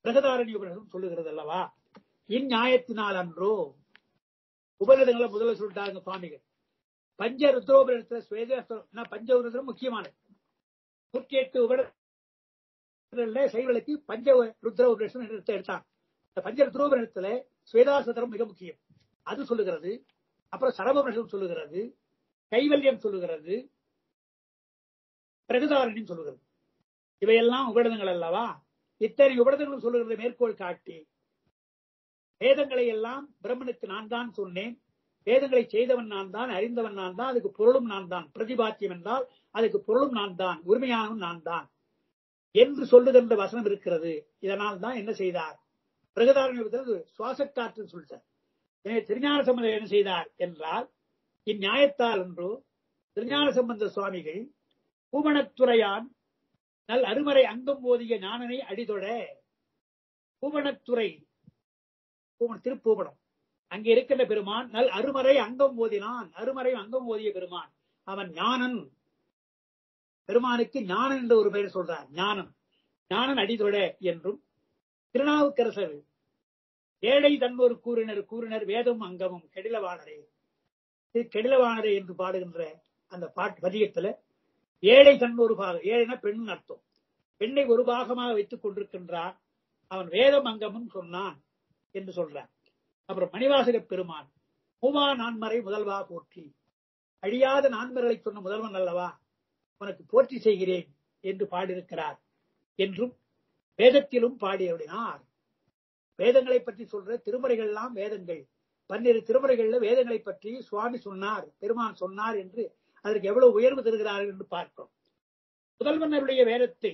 பிரகதாரண்ய உபநிஷதம் சொல்லுகிறது அல்லவா இந்நியாயத்தினால் அன்றோ உபநிடங்களை முதல்ல சொல்லிட்டாங்க சுவாமிகள் பஞ்ச ருத்ரோபனிடத்துல சுவேதேஸ்வரம் பஞ்ச உபநிஷதம் முக்கியமானது நூற்றி எட்டு உபநிடத்துல சைவலுக்கு பஞ்ச ருத்ர உபநிஷதம் எடுத்து எடுத்தாங்க இந்த பஞ்ச ருத்ரோபனிடத்துல சுவேதாசதரம் மிக முக்கியம் அது சொல்லுகிறது அப்புறம் சரபபனிஷம் சொல்லுகிறது கைவல்யம் சொல்லுகிறது பிரகதாரண்யம் சொல்லுகிறது இவையெல்லாம் உபடதங்கள் அல்லவா இத்தனை உபடதங்களும் சொல்லுகிறது மேற்கோள் காட்டி வேதங்களை எல்லாம் பிரம்மனுக்கு நான் தான் சொன்னேன் வேதங்களை செய்தவன் நான் தான் அறிந்தவன் நான் தான் அதுக்கு பொருளும் நான் தான் பிரதிபாத்தியம் என்றால் அதுக்கு பொருளும் நான் தான் உரிமையானவன் நான் தான் என்று சொல்லுகின்ற வசனம் இருக்கிறது இதனால் தான் என்ன செய்தார் பிரகதாரண்யத்தில் சுவாச காற்று சொல்லிட்டார் எனவே திருஞான சம்பந்தர் என்ன செய்தார் என்றால் இந்நியாயத்தால் என்றோ திருஞான சம்பந்த சுவாமிகள் பூவனத்துறையான் நல் அருமறை அங்கம் ஓதிய ஞானனை அடிதொட பூவனத்துறை திருப்பூவனம் அங்கே இருக்கின்ற பெருமான் நல் அருமறை அங்கம் ஓதினான் அருமறை அங்கம் ஓதிய பெருமான் அவன் ஞானன் பெருமானுக்கு ஞானன் என்ற ஒரு பெயர் சொல்றார் ஞானன் ஞானன் அடிதொட என்றும் திருநாவுக்கரசர் ஏழை தன்னொரு கூறினர் கூறினர் வேதம் அங்கமும் கெடிலவானரே கெடிலவானரே என்று பாடுகின்ற அந்த பாட்டு பதியத்துல ஏழை தன் ஒரு பாகம் ஏழைனா பெண் அர்த்தம் பெண்ணை ஒரு பாகமாக வைத்துக் கொண்டிருக்கின்றான் அவன் வேதம் அங்கமும் சொன்னான் என்று சொல்றான் அப்புறம் மணிவாசக பெருமான் மூவா நான்மறை முதல்வா போற்றி அழியாத நான்மறைகளை சொன்ன முதல்வன் அல்லவா உனக்கு போற்றி செய்கிறேன் என்று பாடியிருக்கிறார் என்றும் வேதத்திலும் பாடியருடினார் வேதங்களை பற்றி சொல்ற திருமுறைகள் எல்லாம் வேதங்கள் பன்னிரு திருமுறைகள்ல வேதங்களை பற்றி சுவாமி சொன்னார் பெருமான் சொன்னார் என்று அதற்கு எவ்வளவு உயர்வு தருகிறார்கள் என்று பார்க்கிறோம் முதல்வனருடைய வேதத்தை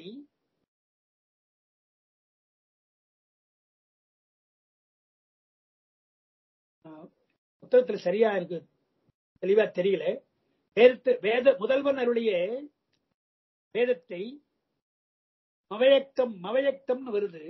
புத்தகத்தில் சரியா இருக்கு தெளிவா தெரியல வேதத்தை வேத முதல்வனருடைய வேதத்தை மவயக்கம் மவயக்கம்னு வருது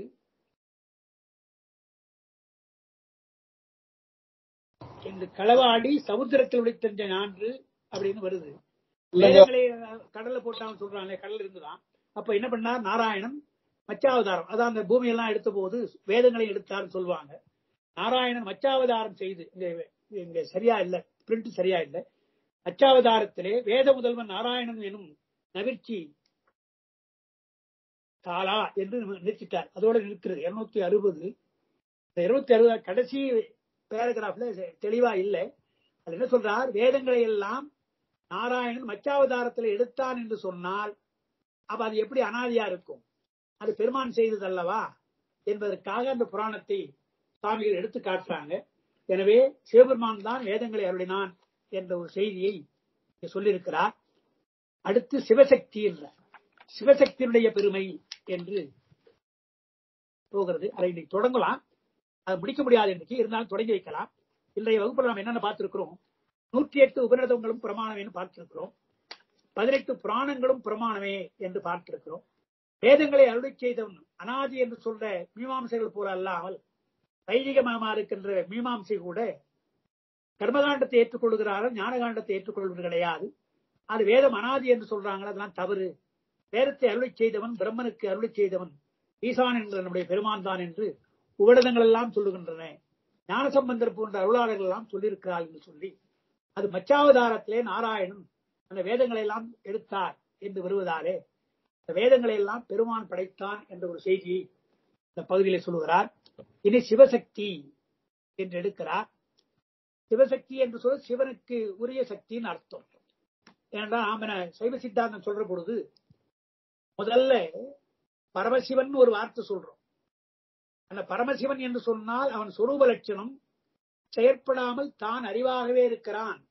இந்த களவாடி சமுத்திரத்தில் உடைத்தென்ற ஞான்று அப்படின்னு வருது வேதங்களை கடல்ல போட்டான்னு சொல்றாங்க கடல் இருந்துதான் அப்ப என்ன பண்ணார் நாராயணன் மச்சாவதாரம் அதான் அந்த பூமியெல்லாம் எடுத்த போது வேதங்களை எடுத்தார்னு சொல்லுவாங்க நாராயணன் மச்சாவதாரம் செய்து இங்க இங்க சரியா இல்ல பிரிண்ட் சரியா இல்ல மச்சாவதாரத்திலே வேத முதல்வன் நாராயணன் எனும் நவிர்ச்சி தாலா என்று நிறுத்திட்டார் அதோட நிற்கிறது இருநூத்தி அறுபது இருநூத்தி அறுபது கடைசி பேராகிராஃப்ல தெளிவா இல்லை அது என்ன சொல்றார் வேதங்களை எல்லாம் நாராயணன் மச்சாவதாரத்தில் எடுத்தான் என்று சொன்னால் அப்ப அது எப்படி அனாதியா இருக்கும் அது பெருமான் செய்தது அல்லவா என்பதற்காக அந்த புராணத்தை சுவாமிகள் எடுத்து காட்டுறாங்க எனவே சிவபெருமான் தான் வேதங்களை அருளினான் என்ற ஒரு செய்தியை சொல்லியிருக்கிறார் அடுத்து சிவசக்தி என்ற சிவசக்தியினுடைய பெருமை என்று போகிறது அதை இன்னைக்கு தொடங்கலாம் அது முடிக்க முடியாது இன்னைக்கு இருந்தாலும் தொடங்கி வைக்கலாம் இன்றைய வகுப்பில் நாம் என்னென்ன பார்த்திருக்கிறோம் நூற்றி எட்டு உபநிடதங்களும் பிரமாணமே பார்த்திருக்கிறோம் பதினெட்டு புராணங்களும் பிரமாணமே என்று பார்த்திருக்கிறோம் வேதங்களை அருளை செய்தவன் அனாதி என்று சொல்ற மீமாம்சைகள் போல அல்லாமல் வைதிகமாக இருக்கின்ற மீமாம்சை கூட கர்மகாண்டத்தை ஏற்றுக்கொள்கிறார்கள் ஞானகாண்டத்தை ஏற்றுக்கொள்வது கிடையாது அது வேதம் அனாதி என்று சொல்றாங்க அதெல்லாம் தவறு வேதத்தை அருளை செய்தவன் பிரம்மனுக்கு அருளை செய்தவன் ஈசான் என்ற நம்முடைய பெருமான் தான் என்று உபடதங்கள் எல்லாம் சொல்லுகின்றன ஞானசம்பந்தர் போன்ற அருளாளர்கள் எல்லாம் சொல்லியிருக்கிறார் என்று சொல்லி அது மச்சாவதாரத்திலே நாராயணன் அந்த வேதங்களை எல்லாம் எடுத்தார் என்று வருவதாலே இந்த வேதங்களை எல்லாம் பெருமான் படைத்தான் என்ற ஒரு செய்தியை இந்த பகுதியிலே சொல்லுகிறார் இனி சிவசக்தி என்று எடுக்கிறார் சிவசக்தி என்று சொல்ல சிவனுக்கு உரிய சக்தின்னு அர்த்தம் ஏனென்றால் நாம சைவ சித்தாந்தம் சொல்ற பொழுது முதல்ல பரமசிவன் ஒரு வார்த்தை சொல்றோம் அந்த பரமசிவன் என்று சொன்னால் அவன் சொரூப லட்சணம் செயற்படாமல் தான் அறிவாகவே இருக்கிறான்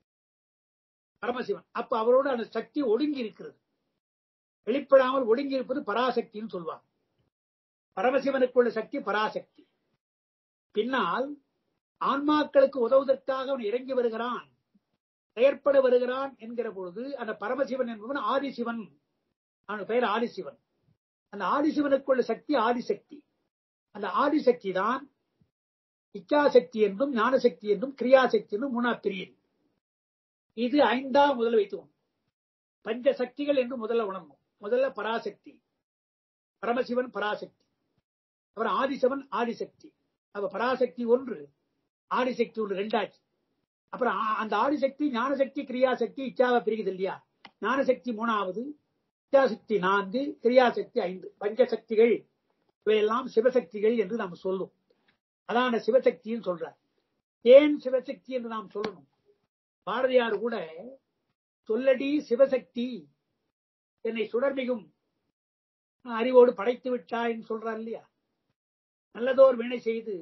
பரமசிவன் அப்ப அவரோடு அந்த சக்தி ஒடுங்கி இருக்கிறது வெளிப்படாமல் ஒடுங்கி இருப்பது பராசக்தின்னு சொல்லுவாங்க பரமசிவனுக்குள்ள சக்தி பராசக்தி பின்னால் ஆன்மாக்களுக்கு உதவுவதற்காக அவன் இறங்கி வருகிறான் செயற்பட வருகிறான் என்கிற பொழுது அந்த பரமசிவன் என்பவன் ஆதிசிவன் அவனுக்கு பெயர் ஆதிசிவன் அந்த ஆதிசிவனுக்குள்ள சக்தி ஆதிசக்தி அந்த ஆதிசக்தி தான் இச்சாசக்தி என்றும் ஞானசக்தி என்றும் கிரியாசக்தி என்றும் மூணா பிரியும் இது ஐந்தா முதல்ல வைத்துவோம் பஞ்ச சக்திகள் என்று முதல்ல உணரணும் முதல்ல பராசக்தி பரமசிவன் பராசக்தி அப்புறம் ஆதிசவன் ஆதிசக்தி அப்ப பராசக்தி ஒன்று ஆதிசக்தி ஒன்று ரெண்டாச்சு அப்புறம் ஆ- அந்த ஆதிசக்தி ஞானசக்தி கிரியாசக்தி இச்சாவை பிரிக்குது இல்லையா ஞானசக்தி மூணாவது இச்சாசக்தி நான்கு கிரியாசக்தி ஐந்து பஞ்சசக்திகள் இவையெல்லாம் சிவசக்திகள் என்று நாம் சொல்லும் அதான சிவசக்தின்னு சொல்றார் ஏன் சிவசக்தி என்று நாம் சொல்லணும் பாரதியார் கூட சொல்லடி சிவசக்தி என்னை சுடர்மிகும் அறிவோடு படைத்து விட்டாய்ன்னு சொல்றார் இல்லையா நல்லதோர் வினை செய்து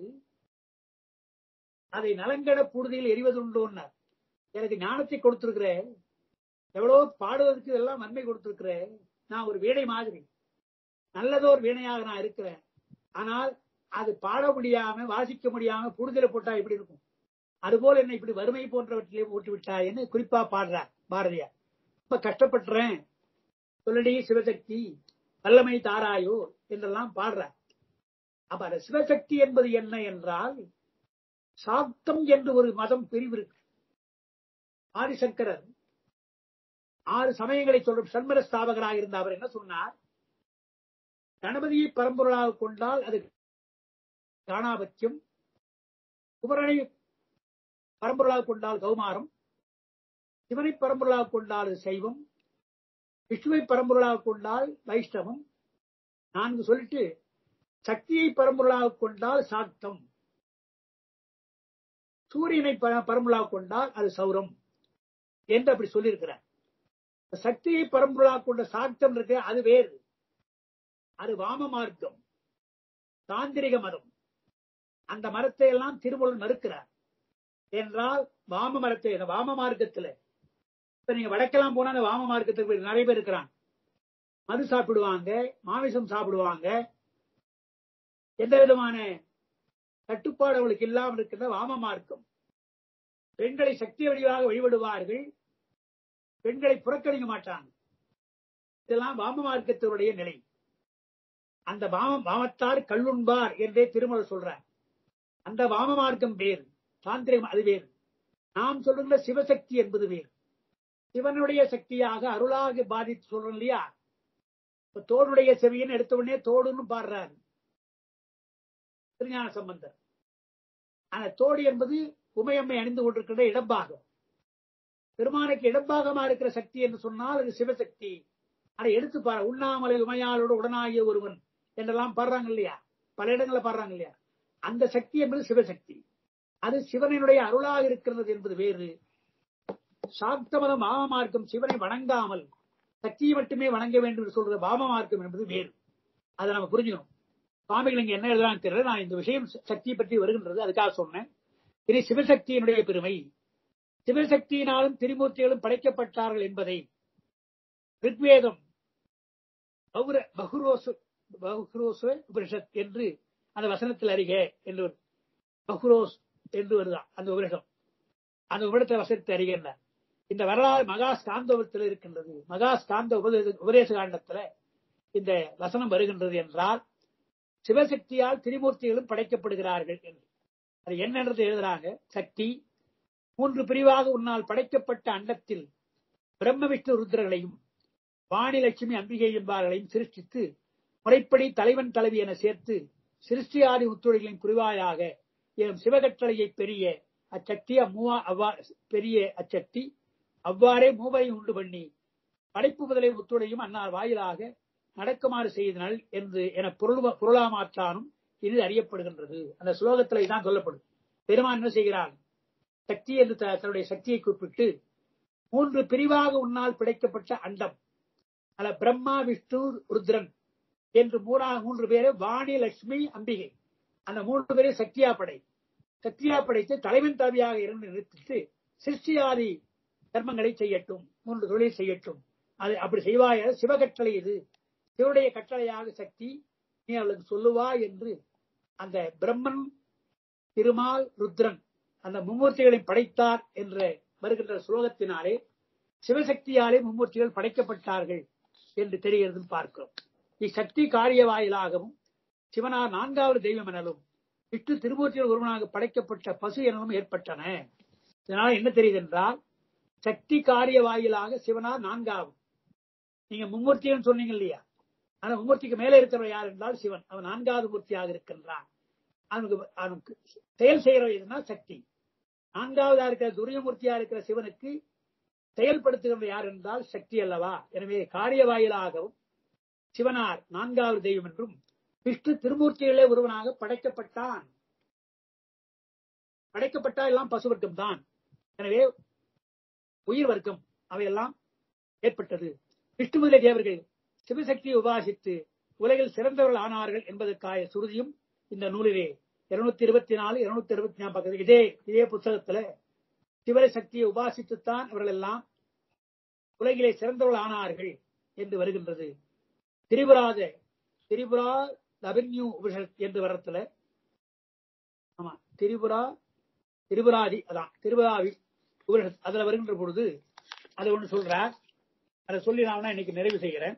அதை நலங்கட புழுதியில் எரிவதுண்டோன்னார் எனக்கு ஞானத்தை கொடுத்திருக்கிற எவ்வளவு பாடுவதற்கு இதெல்லாம் நன்மை கொடுத்திருக்கிற நான் ஒரு வீணை மாதிரி நல்லதோர் வீணையாக நான் இருக்கிறேன் ஆனால் அது பாட முடியாம வாசிக்க முடியாம புடுதலை போட்டா எப்படி இருக்கும் அதுபோல என்னை இப்படி வறுமை போன்றவற்றிலே போட்டு விட்டாயன்னு குறிப்பா பாடுறார் பாரதியார் ரொம்ப கஷ்டப்படுறேன் சொல்லடி சிவசக்தி வல்லமை தாராயோ என்றெல்லாம் பாடுறார் அப்ப அந்த சிவசக்தி என்பது என்ன என்றால் சாக்தம் என்று ஒரு மதம் பிரிவு இருக்கு ஆதிசங்கரர் ஆறு சமயங்களை சொல்லும் சண்மர ஸ்தாபகராக இருந்த அவர் என்ன சொன்னார் கணபதியை பரம்பொருளாக கொண்டால் அது காணாபத்தியம் குமரனை பரம்பொருளாக கொண்டால் கௌமாரம் சிவனை பரம்பொருளாக கொண்டால் அது சைவம் விஷ்ணுவை பரம்பொருளாக கொண்டால் வைஷ்ணவம் நான்கு சொல்லிட்டு சக்தியை பரம்பொருளாக கொண்டால் சாக்தம் சூரியனை பர- பரம்பொருளாக கொண்டால் அது சௌரம் என்று அப்படி சொல்லியிருக்கிறார் சக்தியை பரம்பொருளாக கொண்ட சாக்தம் இருக்கு அது வேறு அது வாம மார்க்கம் தாந்திரிக மதம் அந்த மரத்தை எல்லாம் திருமூலன் மறுக்கிறார் என்றால் வாம மரத்தை அந்த வாம மார்க்கத்துல இப்ப நீங்க வடக்கெல்லாம் போனா அந்த வாம மார்க்கத்துக்கு நிறைய பேர் இருக்கிறாங்க மது சாப்பிடுவாங்க மாமிசம் சாப்பிடுவாங்க எந்த விதமான கட்டுப்பாடு அவளுக்கு இல்லாமல் இருக்கின்ற வாம மார்க்கம் பெண்களை சக்தி வடிவாக வழிபடுவார்கள் பெண்களை புறக்கணிக்க மாட்டாங்க இதெல்லாம் வாம மார்க்கத்தினுடைய நிலை அந்த வாம வாமத்தார் கல்லுண்பார் என்றே திருமலை சொல்றார் அந்த வாம மார்க்கம் வேறு தாந்திரிகம் அது வேறு நாம் சொல்லுகிற சிவசக்தி என்பது வேறு சிவனுடைய சக்தியாக அருளாக பாதித்து சொல்றோம் இல்லையா இப்ப தோடுடைய செவியன் எடுத்த உடனே தோடுன்னு பாடுறாரு திருஞான சம்பந்தர் அந்த தோடு என்பது உமையம்மை அணிந்து கொண்டிருக்கிற இடப்பாகம் பெருமானுக்கு இடப்பாகமா இருக்கிற சக்தி என்று சொன்னால் அது சிவசக்தி அதை எடுத்து பாரு உண்ணாமலை உமையாளோடு உடனாகிய ஒருவன் என்றெல்லாம் பாடுறாங்க இல்லையா பல இடங்கள்ல பாடுறாங்க இல்லையா அந்த சக்தி என்பது சிவசக்தி அது சிவனுடைய அருளாக இருக்கிறது என்பது வேறு சாக்தமத மாம மார்க்கம் சிவனை வணங்காமல் சக்தியை மட்டுமே வணங்க வேண்டும் என்று சொல்ற பாம மார்க்கம் என்பது வேறு அதை நம்ம புரிஞ்சுக்கணும் சுவாமிகள் இங்க என்ன எழுதுறாங்க தெரியல நான் இந்த விஷயம் சக்தியை பற்றி வருகின்றது அதுக்காக சொன்னேன் இது சிவசக்தியினுடைய பெருமை சிவசக்தியினாலும் திரிமூர்த்திகளும் படைக்கப்பட்டார்கள் என்பதை ரிக்வேதம் பௌர- பகுரோசு பகுரோசு உபனிஷத் என்று அந்த வசனத்தில் அறிக என்று வருது. பகுரோஸ் என்று வருதான் அந்த உபனிஷம் அந்த உபனிடத்தை வசனத்தை அறிகின்றார் இந்த வரலாறு மகா ஸ்காந்தோபத்தில் இருக்கின்றது மகா ஸ்காந்த உபதேச உபதேச காண்டத்துல இந்த வசனம் வருகின்றது என்றால் சிவசக்தியால் திரிமூர்த்திகளும் படைக்கப்படுகிறார்கள் என்று அது என்னன்றது எழுதுறாங்க சக்தி மூன்று பிரிவாக உன்னால் படைக்கப்பட்ட அண்டத்தில் பிரம்ம விஷ்ணு ருத்ரர்களையும் வாணி லட்சுமி அம்பிகை என்பார்களையும் சிருஷ்டித்து முறைப்படி தலைவன் தலைவி என சேர்த்து சிருஷ்டியாதி முத்துழைகளின் புரிவாயாக எனும் சிவகட்டளையை பெரிய அச்சக்தி அம்மூவா அவ்வா பெரிய அச்சக்தி அவ்வாறே மூவரை உண்டு பண்ணி படைப்பு முதலை முத்துடையும் அன்னார் வாயிலாக நடக்குமாறு செய்தனள் என்று என பொருள் பொருளாமாற்றானும் இது அறியப்படுகின்றது அந்த ஸ்லோகத்தில் இதான் சொல்லப்படும் பெருமான் என்ன செய்கிறான் சக்தி என்று த- தன்னுடைய சக்தியை குறிப்பிட்டு மூன்று பிரிவாக உன்னால் பிடைக்கப்பட்ட அண்டம் அல்ல பிரம்மா விஷ்ணு ருத்ரன் என்று மூணா மூன்று பேரை வாணி லட்சுமி அம்பிகை அந்த மூன்று பேரை சக்தியா படை சக்தியா படைத்து தலைவன் தலைவியாக இருந்து நிறுத்திட்டு சிருஷ்டியாதி கர்மங்களை செய்யட்டும் மூன்று தொழில் செய்யட்டும் அது அப்படி செய்வாய சிவகட்டளை இது சிவனுடைய கட்டளையாக சக்தி நீ அவளுக்கு சொல்லுவா என்று அந்த பிரம்மன் திருமால் ருத்ரன் அந்த மும்மூர்த்திகளை படைத்தார் என்ற வருகின்ற ஸ்லோகத்தினாலே சிவசக்தியாலே மும்மூர்த்திகள் படைக்கப்பட்டார்கள் என்று தெரிகிறது பார்க்கிறோம் இச்சக்தி காரிய வாயிலாகவும் சிவனார் நான்காவது தெய்வம் எனலும் விஷ்ணு திருமூர்த்திகள் ஒருவனாக படைக்கப்பட்ட பசு எனவும் ஏற்பட்டன இதனால் என்ன தெரியுது என்றால் சக்தி காரிய வாயிலாக சிவனார் நான்காவது நீங்க மும்மூர்த்திகள் சொன்னீங்க இல்லையா ஆனா மும்மூர்த்திக்கு மேலே இருக்கிறவர் யார் என்றால் சிவன் அவன் நான்காவது மூர்த்தியாக இருக்கின்றான் அவனுக்கு அவனுக்கு செயல் செய்கிறவர் எதுனா சக்தி நான்காவதா இருக்கிற துரியமூர்த்தியா இருக்கிற சிவனுக்கு செயல்படுத்துகிறவர் யார் என்றால் சக்தி அல்லவா எனவே காரிய வாயிலாகவும் சிவனார் நான்காவது தெய்வம் என்றும் விஷ்ணு திருமூர்த்திகளே ஒருவனாக படைக்கப்பட்டான் படைக்கப்பட்டா எல்லாம் பசு வர்க்கம் தான் எனவே உயிர் வர்க்கம் அவையெல்லாம் ஏற்பட்டது விஷ்ணு முதலிய தேவர்கள் சிவசக்தியை உபாசித்து உலகில் சிறந்தவர்கள் ஆனார்கள் என்பதற்காக சுருதியும் இந்த நூலிலே இருநூத்தி இருபத்தி நாலு இருநூத்தி இருபத்தி நாலு பக்கத்தில் இதே இதே புத்தகத்துல சிவர சக்தியை உபாசித்துத்தான் அவர்கள் எல்லாம் உலகிலே சிறந்தவர்கள் ஆனார்கள் என்று வருகின்றது திரிபுராத திரிபுரா லவன்யூ உபனிஷத் என்று வரத்துல ஆமா திரிபுரா திரிபுராதி அதான் திரிபுராவி உபனிஷத் அதுல வருகின்ற பொழுது அதை ஒண்ணு சொல்றார் அதை சொல்லி நான் வேணா இன்னைக்கு நிறைவு செய்கிறேன்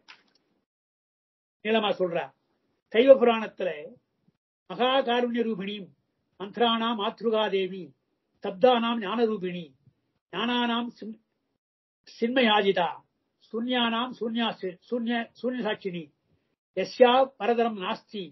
நீளமா சொல்றார் சைவ புராணத்துல மகா காருண்ய ரூபிணி மந்திரானாம் மாத்ருகாதேவி சப்தானாம் ஞான ரூபிணி ஞானானாம் சின்- சின்மயாஜிதா சூன்யானாம் சூன்யா சூன்ய சூன்ய சாட்சினி எஸ்யா பரதரம் நாஸ்தி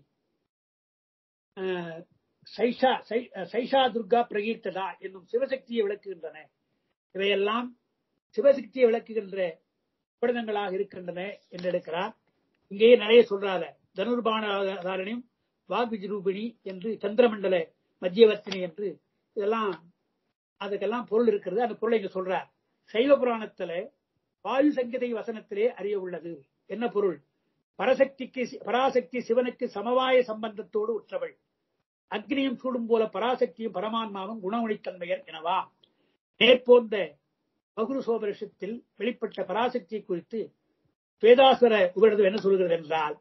அஹ், சைஷா சை- சைஷா துர்கா பிரகீர்த்ததா என்னும் சிவசக்தியை விளக்குகின்றன இவையெல்லாம் சிவசக்தியை விளக்குகின்ற உபடனங்களாக இருக்கின்றன என்று எடுக்கிறார் இங்கேயே நிறைய சொல்றாரு தனுர்பாணாரணியும் வாக்விஜரூபிணி என்று சந்திரமண்டல மத்தியவர்த்தினி என்று இதெல்லாம் அதுக்கெல்லாம் பொருள் இருக்கிறது அந்த பொருளை இங்க சொல்றார் சைவ புராணத்துல வாயு சங்கீதை வசனத்திலே அறிய உள்ளது என்ன பொருள் பரசக்திக்கு பராசக்தி சிவனுக்கு சமவாய சம்பந்தத்தோடு உற்றவள் அக்னியும் சூடும் போல பராசக்தியும் பரமான்மாவும் குணமொழித்தன்மையர் எனவா மேற்போந்த பகுரு சோபரிஷத்தில் வெளிப்பட்ட பராசக்தி குறித்து வேதாசுர உபரிடம் என்ன சொல்கிறது என்றால்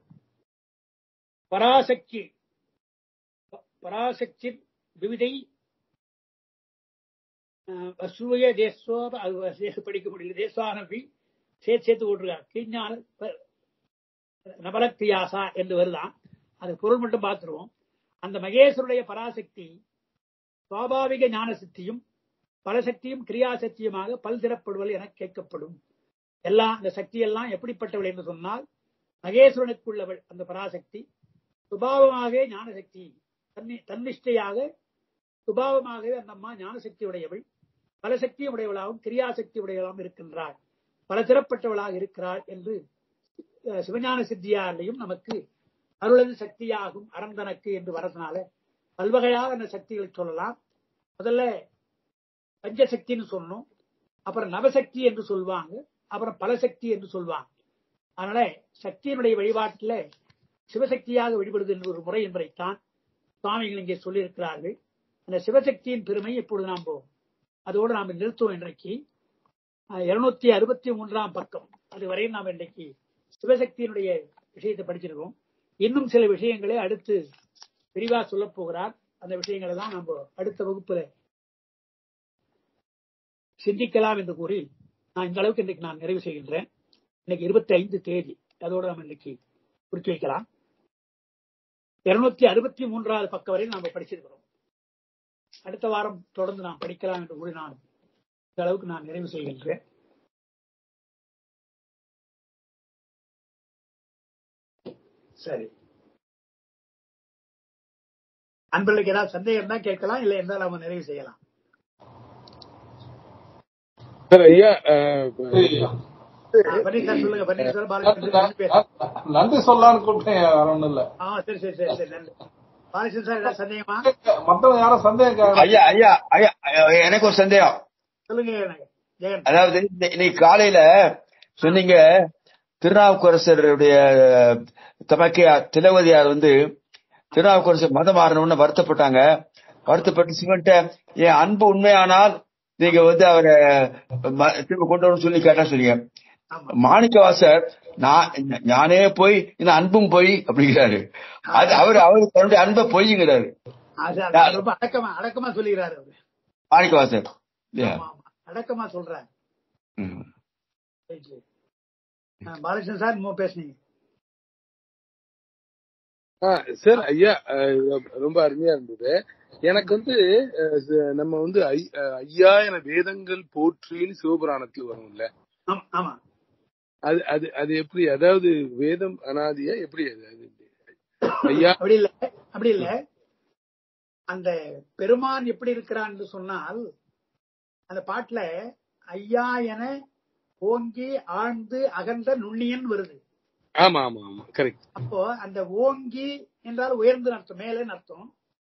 பராசக்தி பராசக்தி விவிதை அஹ், அசூய தேசோ அது தேச படிக்க முடியல தேசானபி சேர்த்து சேர்த்து போட்டிருக்காங்க கீஞ்ஞான ப- நபலக்கியாசா என்று வருதான் அது பொருள் மட்டும் பார்த்துருவோம் அந்த மகேஸ்வருடைய பராசக்தி சுவாபாவிக ஞான சக்தியும் பலசக்தியும் கிரியாசக்தியுமாக பல்திறப்படுவல் என கேட்கப்படும் எல்லாம் அந்த சக்தி எல்லாம் எப்படிப்பட்டவள் என்று சொன்னால் மகேஸ்வரனுக்குள்ளவள் அந்த பராசக்தி சுபாவமாகவே ஞானசக்தி தன்னி தன்னிஷ்டையாக சுபாவமாகவே அந்த அம்மா ஞானசக்தி உடையவள் பலசக்தி உடையவளாகவும் கிரியாசக்தி உடையவளாகவும் இருக்கின்றாள் பல திறப்பட்டவளாக இருக்கிறாள் என்று அஹ், சிவஞான சித்தியாலையும் நமக்கு அருளது சக்தியாகும் அறந்தனக்கு என்று வரதுனால பல்வகையாக அந்த சக்திகளை சொல்லலாம் முதல்ல பஞ்சசக்தின்னு சொன்னோம் அப்புறம் நவசக்தி என்று சொல்லுவாங்க அப்புறம் பலசக்தி என்று சொல்லுவாங்க அதனால சக்தியினுடைய வழிபாட்டில் சிவசக்தியாக வழிபடுது என்ற ஒரு முறை என்பதைத்தான் சுவாமிகள் இங்கே சொல்லியிருக்கிறார்கள் அந்த சிவசக்தியின் பெருமை இப்பொழுது நாம் அதோடு நாம் நிறுத்துவோம் இன்றைக்கு இருநூத்தி அறுபத்தி மூன்றாம் பக்கம் அது வரையும் நாம் இன்றைக்கு சிவசக்தியினுடைய விஷயத்தை படிச்சிருக்கோம் இன்னும் சில விஷயங்களை அடுத்து விரிவா சொல்லப் போகிறார் அந்த விஷயங்களை தான் நம்ம அடுத்த வகுப்புல சிந்திக்கலாம் என்று கூறி நான் இந்த அளவுக்கு இன்றைக்கு நான் நிறைவு செய்கின்றேன் இன்னைக்கு இருபத்தி ஐந்து தேதி அதோடு நம்ம இன்னைக்கு குறித்து வைக்கலாம் இருநூத்தி அறுபத்தி மூன்றாவது பக்கம் வரை நாம் படிச்சிருக்கிறோம் அடுத்த வாரம் தொடர்ந்து நாம் படிக்கலாம் என்று கூறி நான் இந்த அளவுக்கு நான் நிறைவு செய்கின்றேன் சரி அன்பர்களுக்கு ஏதாவது சந்தேகம் தான் கேட்கலாம் இல்லை இருந்தால் நம்ம நிறைவு செய்யலாம் சார் ஐயா அஹ், பன்னீர் சார் சொல்லுங்க பன்னீர் சார் பாலகிருஷ்ணன் சார் ரெண்டு பேர். நன்றி சொல்லலாம்னு கூப்பிட்டேன் வேற ஒண்ணும் இல்ல ஆ சரி சரி சரி சரி நன்றி பாலகிருஷ்ணன் சார் ஏதாவது சந்தேகமா மத்தவங்க யாரும் சந்தேகம் கேட்கல. ஐயா ஐயா ஐயா ஐயா, எனக்கு ஒரு சந்தேகம் சொல்லுங்க எனக்கு ஜெகன் அதாவது இன்னை- இன்னைக்கு காலையில சொன்னீங்க திருநாவுக்கரசருடைய தமக்கையார் திலவதியார் வந்து திருநாவுக்கரசர் மதம் மாறணும்னு வருத்தப்பட்டாங்க வருத்தப்பட்டு சிவன்ட்ட என் அன்பு உண்மையானால் நீங்க வந்து அவரை ம- திரும்ப கொண்டு வரணும்னு சொல்லி கேட்டா சொன்னீங்க ஆமா மாணிக்கவாசர் நான் ஞானே போய் இந்த அன்பும் போய் அப்படிங்கிறாரு அது அவர் அவரு தன்னுடைய அன்பை பொய்ங்கிறாரு அது அது ரொம்ப அடக்கமா அடக்கமா சொல்லுகிறாரு அவரு மாணிக்கவாசர் இல்லையா ஆமா ஆமா அடக்கமா சொல்றாரு ம். சரி, சரி. ஆ, பாலகிருஷ்ணன் சார் இன்னும் பேசுனீங்க ஆ, சார் ஐயா அஹ், ரொம்ப அருமையா இருந்தது எனக்கு வந்து அஹ், ச- நம்ம வந்து ஐ- அஹ், ஐயா என வேதங்கள் போற்றின்னு சிவபுராணத்துல வரும்ல ஆமா ஆமா அது அது அது எப்படி அதாவது வேதம் அனாதியா எப்படி அது அது ஐயா அப்படி இல்ல அப்படி இல்ல அந்த பெருமான் எப்படி இருக்கிறான் என்று சொன்னால் அந்த பாட்டுல ஐயா என ஓங்கி ஆழ்ந்து அகன்ற நுண்ணியன் வருது ஆமா ஆமா ஆமா கரெக்ட் அப்போ அந்த ஓங்கி என்றால் உயர்ந்து அர்த்தம் மேலேன்னு அர்த்தம்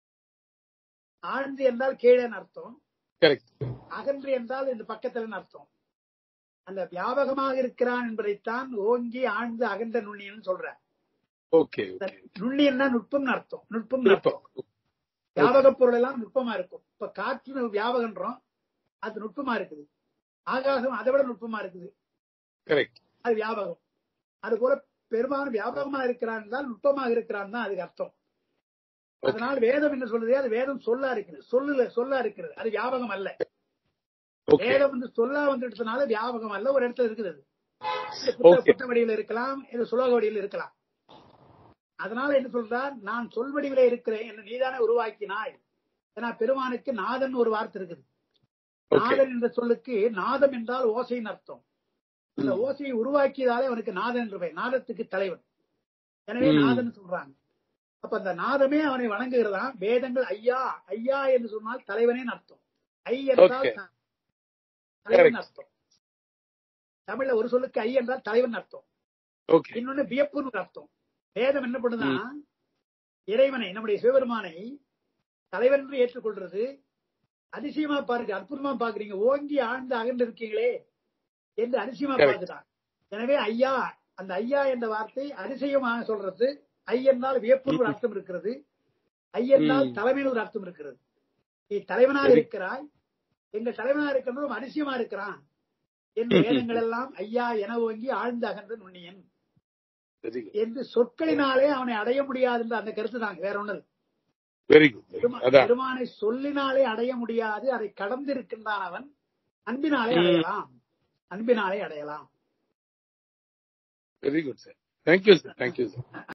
ஆழ்ந்து என்றால் கீழேன்னு அர்த்தம் கரெக்ட் அகன்று என்றால் இந்த பக்கத்துல அர்த்தம் அந்த வியாபகமாக இருக்கிறான் என்பதைத்தான் ஓங்கி ஆழ்ந்து அகன்ற நுண்ணியன் சொல்ற ஓகே ஓகே நுண்ணியன்னா நுட்பம்னு அர்த்தம் நுட்பம் அர்த்தம் வியாபக பொருள் எல்லாம் நுட்பமா இருக்கும் இப்ப காற்று வியாபகன்றோம் அது நுட்பமா இருக்குது ஆகாசம் அதை விட நுட்பமா இருக்குது கரெக்ட் அது வியாபகம் அது போல பெரும்பாலும் வியாபகமா இருக்கிறான் என்றால் நுட்பமாக இருக்கிறான் தான் அதுக்கு அர்த்தம் அதனால் வேதம் என்ன சொல்லுது அது வேதம் சொல்லா இருக்குது சொல்லுல சொல்லா இருக்கிறது அது வியாபகம் அல்ல ஓகே வேதம் வந்து சொல்லா வந்துட்டதுனால வியாபகம் அல்ல ஒரு இடத்துல இருக்குது அது இது Okay. புத்த- புத்த வடிவில் இருக்கலாம் இது சுலோக வடிவில் இருக்கலாம் அதனால என்ன சொல்றார் நான் சொல் வடிவிலே இருக்கிறேன் என்ன நீதானே உருவாக்கினாய் ஏன்னா பெருமானுக்கு நாதன் ஒரு வார்த்தை இருக்குது ஓகே நாதன் என்ற சொல்லுக்கு நாதம் என்றால் ஓசையின் அர்த்தம் அந்த ஓசையை உருவாக்கியதாலே அவனுக்கு நாதன் என்று பெயர் நாதத்துக்கு தலைவன் எனவே ம். நாதன் சொல்றாங்க அப்ப அந்த நாதமே அவனை வணங்குகிறதா வேதங்கள் ஐயா ஐயா என்று சொன்னால் தலைவனே அர்த்தம் ஐ என்றால் Okay. த- தலைவன் Correct. அர்த்தம் தமிழ்ல ஒரு சொல்லுக்கு ஐ என்றால் தலைவன் அர்த்தம் ஓகே இன்னொன்னு வியப்புன்னு ஒரு அர்த்தம் வேதம் என்ன பண்ணுதா இறைவனை நம்முடைய சிவபெருமானை தலைவன் என்று ஏற்றுக்கொள்றது அதிசயமா பாருங்க அற்புதமா பாக்குறீங்க ஓங்கி ஆழ்ந்து அகன்று இருக்கீங்களே என்று அதிசயமா Correct. பார்க்கிறான் எனவே ஐயா அந்த ஐயா என்ற வார்த்தை அதிசயமாக சொல்றது ஐ என்றால் வியப்புன்னு ஒரு அர்த்தம் இருக்கிறது ஐ என்றால் ம். தலைமையில் ஒரு அர்த்தம் இருக்கிறது நீ தலைவனா Very- இருக்கிறாய் எங்க தலைவனா இருக்கிறவன் அதிசயமா இருக்கிறான் என்று வேதங்கள் எல்லாம் ஐயா என ஓங்கி ஆழ்ந்து அகன்ற நுண்ணியன் வெரி குட் என்று சொற்களினாலே அவனை அடைய முடியாது என்ற அந்த கருத்து தாங்க வேற ஒண்ணு இல்ல. வெரி குட் பெருமா- அதான் பெருமானை சொல்லினாலே அடைய முடியாது அதை கடந்து இருக்கின்றான் அவன் அன்பினாலே ம். அடையலாம் அன்பினாலே அடையலாம் very good sir thank you sir thank you sir